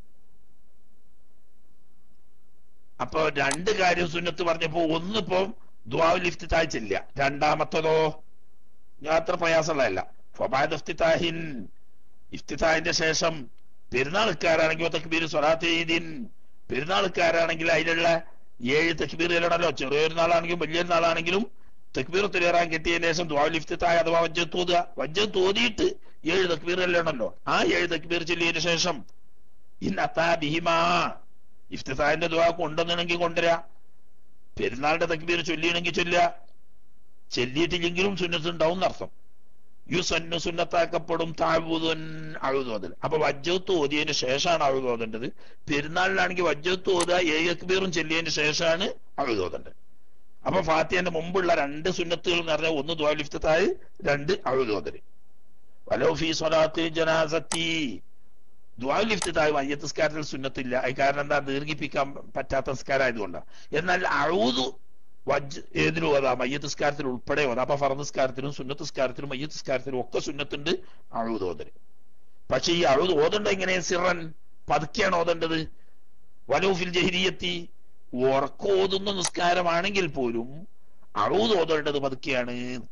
S1: അപ്പൊ രണ്ട് കാര്യം സുന്നത്ത് പറഞ്ഞപ്പോ ഒന്നിപ്പോ ദ്വാവ് ലിഫ്റ്റ് താഴ്ചയില്ല രണ്ടാമത്തതോ ഞാൻ അത്ര പ്രയാസമുള്ളതല്ല ഫൊബാദ് ഇഫ്തിതാഹിൻ ഇഫ്തിതാഹിന്റെ ശേഷം പെരുന്നാൾക്കാരാണെങ്കിൽ തക്ബീർ സ്വലാത്ത് ഈദിൻ പെരുന്നാൾക്കാരാണെങ്കിൽ അതിലുള്ള ഏഴ് തക്ബീർ ചെല്ലണല്ലോ ചെറിയ പെരുന്നാളാണെങ്കിലും വലിയ പെരുന്നാളാണെങ്കിലും തക്ബീർ തിലേറാൻ കിട്ടിയതിന് ശേഷം ദ്വാവ് ലിഫ്തിതായ അഥവാ വജ്ജം തോതുക വജ്ജം തോതിയിട്ട് ഏഴ് തക്ബീർ ചെല്ലണല്ലോ ആ ഏഴ് തക്ബീർ ചെല്ലിയതിനു ശേഷം ഇന്നത്താ ബിഹിമാ ഇഫ്തിതാഹിന്റെ ദ്വാ കൊണ്ടുവന്നിണെങ്കിൽ കൊണ്ടുവരാ പെരുന്നാളിന്റെ തക്ബീർ ചൊല്ലിയണമെങ്കിൽ ചൊല്ലുക ചെല്ലിയിട്ടില്ലെങ്കിലും സുന്നത്ത് ഉണ്ടാവും എന്നർത്ഥം യു സന്നു സുന്നത്താക്കപ്പെടും താഴ്വൂതൻ അഴുതോതൽ അപ്പൊ വജ്ജത്ത് ഓതിയതിന് ശേഷമാണ് അഴുതോതേണ്ടത് പെരുന്നാളിലാണെങ്കിൽ വജ്ജത്ത് ഓതുക ഏഴ് അക്ബീറും ചെല്ലിയതിന് ശേഷമാണ് അഴുതോതേണ്ടത് അപ്പൊ ഫാത്തിയന്റെ മുമ്പുള്ള രണ്ട് സുന്നത്തുകൾ എന്ന് പറഞ്ഞാൽ ഒന്ന് ദ്വാലിഫ്തായി രണ്ട് അഴുതോതല് വലോഫി സ്വലാത്ത് ജനാസത്തി ദ്വാലിഫ്തായി മയ്യത്തസ്കാരത്തിൽ സുന്നത്തില്ല അത് കാരണം എന്താ ദീർഘിപ്പിക്കാൻ പറ്റാത്ത സ്കാരമായതുകൊണ്ടാണ് എന്നാൽ അഴുതു വജ് ഏതിലും ഓതാ മയ്യത്തസ്കാരത്തിൽ ഉൾപ്പെടെ ഓതാ അപ്പൊ ഫറദസ്കാരത്തിലും സുന്നത്തസ്കാരത്തിലും മയ്യത്തസ്കാരത്തിലും ഒക്കെ സുന്നത്തുണ്ട് അഴുത് ഓതല് പക്ഷെ ഈ അഴുത് ഓതണ്ട എങ്ങനെ സിറൻ പതുക്കെയാണ് ഓതേണ്ടത് വലോഫിൽ ജഹിരിയെത്തി ഉറക്കോതുന്ന നിസ്കാരമാണെങ്കിൽ പോലും അഴുത് ഓതേണ്ടത് പതുക്കെയാണ്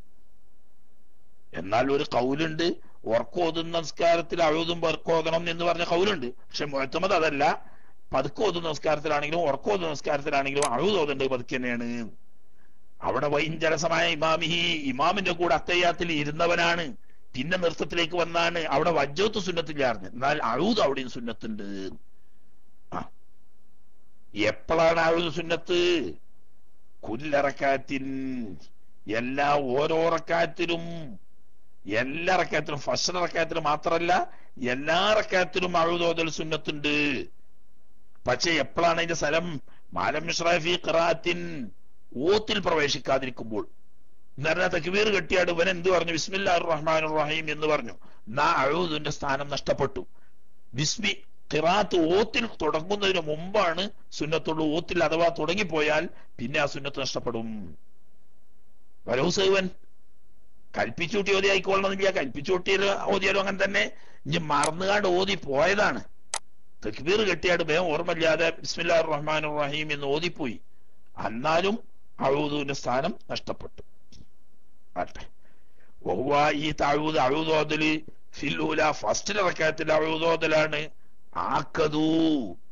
S1: എന്നാൽ ഒരു കൗലുണ്ട് ഉറക്കോതുന്ന നിസ്കാരത്തിൽ അഴുതും പെർക്കോതണം എന്ന് പറഞ്ഞ കൗലുണ്ട് പക്ഷെ മുഴത്തമത് അതല്ല പതുക്കോതുന്ന നിസ്കാരത്തിലാണെങ്കിലും ഉറക്കോതുന്ന നിസ്കാരത്തിലാണെങ്കിലും അഴുതോതേണ്ടത് പതുക്കെ തന്നെയാണ് അവിടെ വൈഞ്ചരസമായ ഇമാമിഹി ഇമാമിന്റെ കൂടെ അത്തയ്യാത്തിൽ ഇരുന്നവനാണ് പിന്നെ നൃത്തത്തിലേക്ക് വന്നാണ് അവിടെ വജ്ജത്ത് സുന്നത്തില്ലായിരുന്നു എന്നാൽ അഴുത് അവിടെയും സുന്നത്തുണ്ട് ആ എപ്പോഴാണ് അഴുത് സുന്നത്ത് കുല്ലറക്കാത്തിൻ എല്ലാ ഓരോ റക്കാത്തിലും എല്ലാ റക്കാത്തിലും ഫസ്റ്റ് റക്കാത്തിലും മാത്രമല്ല എല്ലാ റക്കാത്തിലും അഴുതോതൽ സുന്നത്തുണ്ട് പക്ഷെ എപ്പോഴാണ് അതിന്റെ സ്ഥലം മാലം മിഷ്റാഫി ഖറാത്തിൻ ഓത്തിൽ പ്രവേശിക്കാതിരിക്കുമ്പോൾ എന്ന് തക്ബീർ കെട്ടിയാട് ഇവൻ എന്ത് പറഞ്ഞു ബിസ്മില്ലാ റഹ്മാൻ റഹീം എന്ന് പറഞ്ഞു നാ അഴുദിന്റെ സ്ഥാനം നഷ്ടപ്പെട്ടു ബിസ്മി ഖിറാത്ത് ഓത്തിൽ തുടങ്ങുന്നതിന് മുമ്പാണ് സുന്നത്തുള്ളൂ ഓത്തിൽ അഥവാ തുടങ്ങിപ്പോയാൽ പിന്നെ ആ സുന്നത്ത് നഷ്ടപ്പെടും വരൗസൈവൻ കൽപ്പിച്ചൂട്ടി ഓതി ആയിക്കോളണമെന്നില്ല കൽപ്പിച്ചൂട്ടിയാലോ ഓതിയാലോ അങ്ങനെ തന്നെ ഇനി മറന്നുകാണ്ട് ഓതി പോയതാണ് തക്ബീർ കെട്ടിയാട് വേഗം ഓർമ്മയില്ലാതെ ബിസ്മില്ലാ റഹ്മാൻ റഹീം എന്ന് ഓതിപ്പോയി എന്നാലും അഴൂദുവിന്റെ സ്ഥാനം നഷ്ടപ്പെട്ടു ആട്ടെ വഹുവ ഈ താഴൂത് അഴൂതോതല് ഫില്ലൂല ഫസ്റ്റിലെ റക്കാത്തിൽ അഴൂതോതലാണ് ആക്കതൂ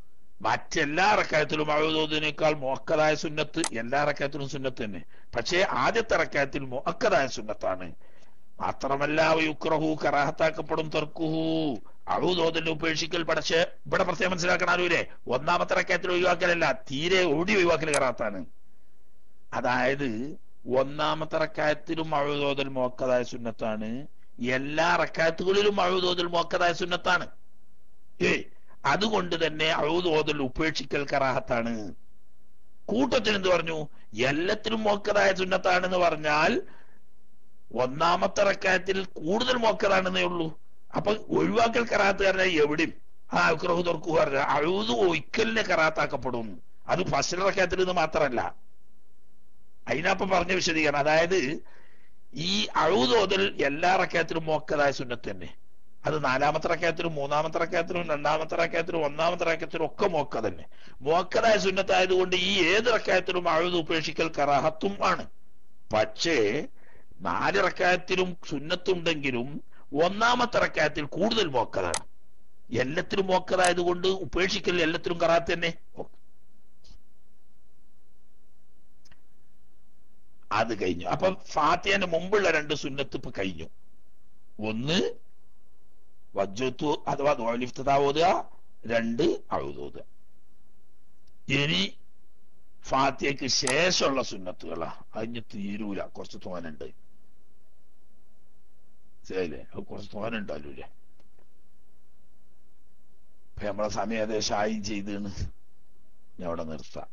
S1: മറ്റെല്ലാ റക്കായത്തിലും അഴുതോതിനേക്കാൾ മോക്കതായ സുന്നത്ത് എല്ലാ റക്കായത്തിലും സുന്നത്ത് തന്നെ പക്ഷേ ആദ്യത്തെ റക്കായത്തിൽ മോക്കതായ സുന്നത്താണ് മാത്രമല്ല യുക്രഹു കറാഹത്താക്കപ്പെടും തെർക്കുഹു അഴുതോതിന്റെ ഉപേക്ഷിക്കൽ പക്ഷേ ഇവിടെ പ്രത്യേകം മനസ്സിലാക്കണാലൂരെ ഒന്നാമത്തെ റക്കായത്തിൽ ഒഴിവാക്കലല്ല തീരെ ഓടി ഒഴിവാക്കൽ കറാത്താണ് അതായത് ഒന്നാമത്തെ റക്കായത്തിലും അഴുതോതൽ മോക്കതായ സുന്നത്താണ് എല്ലാ റക്കായത്തുകളിലും അഴുതോതൽ മോക്കതായ സുന്നത്താണ് ഏയ് അതുകൊണ്ട് തന്നെ അഴുതോതൽ ഉപേക്ഷിക്കൽ കറാഹത്താണ് കൂട്ടത്തിന് എന്ത് പറഞ്ഞു എല്ലാത്തിനും മോക്കതായ സുന്നത്താണെന്ന് പറഞ്ഞാൽ ഒന്നാമത്തെ റക്കായത്തിൽ കൂടുതൽ മോക്കതാണെന്നേ ഉള്ളൂ അപ്പൊ ഒഴിവാക്കൽ കറാത്ത് പറഞ്ഞാൽ എവിടെയും ആ അക്രഹു തുറക്കു പറഞ്ഞ അഴുത് ഒരിക്കലിനെ കറാത്താക്കപ്പെടും അത് ഫസ്റ്റ് റക്കായത്തിൽ നിന്ന് മാത്രമല്ല അതിനപ്പം പറഞ്ഞ വിശദീകരണം അതായത് ഈ അഴുതോതൽ എല്ലാ റക്കായത്തിലും മോക്കതായ സുന്നത്ത് തന്നെ അത് നാലാമത്തെ റക്കായത്തിലും മൂന്നാമത്തെ റക്കായത്തിലും രണ്ടാമത്തെ റക്കായത്തിലും ഒന്നാമത്തെ റക്കായത്തിലും ഒക്കെ മോക്ക തന്നെ മോക്കതായ സുന്നത്തായതുകൊണ്ട് ഈ ഏത് റക്കായത്തിലും അഴുത് ഉപേക്ഷിക്കൽ കറാഹത്തും ആണ് പക്ഷേ നാല് റക്കായത്തിലും സുന്നത്തുണ്ടെങ്കിലും ഒന്നാമത്തെ റക്കായത്തിൽ കൂടുതൽ മോക്കതാണ് എല്ലാത്തിലും മോക്കതായത് കൊണ്ട് ഉപേക്ഷിക്കൽ എല്ലാത്തിലും കറാത്ത് തന്നെ അത് കഴിഞ്ഞു അപ്പൊ ഫാത്തിയന്റെ മുമ്പുള്ള രണ്ട് സുന്നത്ത് ഇപ്പൊ കഴിഞ്ഞു ഒന്ന് വജ്ജത്തു അഥവാ ദോലിഫ്തത ഓതുക രണ്ട് അഴുതോതുക ഇനി ഫാത്തിയക്ക് ശേഷമുള്ള സുന്നത്തുകളാ അതിന് തീരൂല കുറച്ച് തോനുണ്ട് ശരിയല്ലേ അത് കുറച്ച് തോനുണ്ടല്ലേ ഇപ്പൊ നമ്മളെ സമയം ഏകദേശം ആയി ചെയ്താണ് ഞാൻ അവിടെ നിർത്താം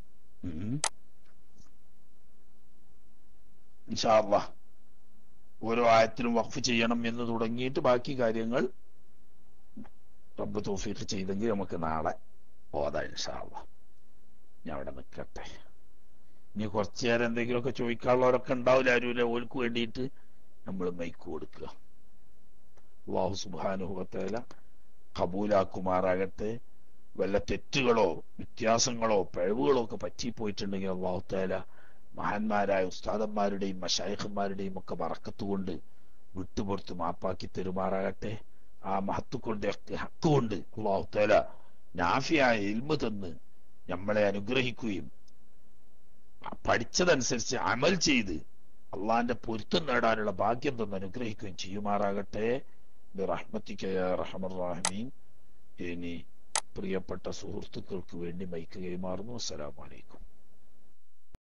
S1: ഇൻഷാല്ല ഓരോ ആയത്തിലും വഖഫ് ചെയ്യണം എന്ന് തുടങ്ങിയിട്ട് ബാക്കി കാര്യങ്ങൾ റബ്ബ് തോഫീക്ക് ചെയ്തെങ്കിൽ നമുക്ക് നാളെ ഓതാ ഇൻഷാല്ല ഞാൻ അവിടെ നിൽക്കട്ടെ ഇനി കുറച്ചു നേരം എന്തെങ്കിലുമൊക്കെ ചോദിക്കാനുള്ളവരൊക്കെ ഉണ്ടാവില്ല ആരുമില്ല ഓൽക്ക് വേണ്ടിയിട്ട് നമ്മൾ മൈക്ക് കൊടുക്കുക അള്ളാഹു സുബാനുഭവത്തേല കബൂലാക്കുമാറാകട്ടെ വല്ല തെറ്റുകളോ വ്യത്യാസങ്ങളോ പിഴവുകളോ ഒക്കെ പറ്റിപ്പോയിട്ടുണ്ടെങ്കിൽ അള്ളാഹു തേല മഹാന്മാരായ ഉസ്താദന്മാരുടെയും മഷായഖന്മാരുടെയും ഒക്കെ വറക്കത്തുകൊണ്ട് വിട്ടുപുറത്ത് മാപ്പാക്കി തെരുമാറാകട്ടെ ആ മഹത്തുക്കൊണ്ട് ഹക്കുകൊണ്ട് അള്ളാഹു തേല നാഫിയായ ഇൽമ തന്ന് നമ്മളെ അനുഗ്രഹിക്കുകയും പഠിച്ചതനുസരിച്ച് അമൽ ചെയ്ത് അള്ളാന്റെ പൊരുത്തം നേടാനുള്ള ഭാഗ്യം തന്ന് അനുഗ്രഹിക്കുകയും ചെയ്യുമാറാകട്ടെ റഹ്മത്തിക്കയ റഹമറാഹമീൻ ഇനി പ്രിയപ്പെട്ട സുഹൃത്തുക്കൾക്ക് വേണ്ടി മൈക്ക് കൈമാറുന്നു അസ്സലാമലൈക്കും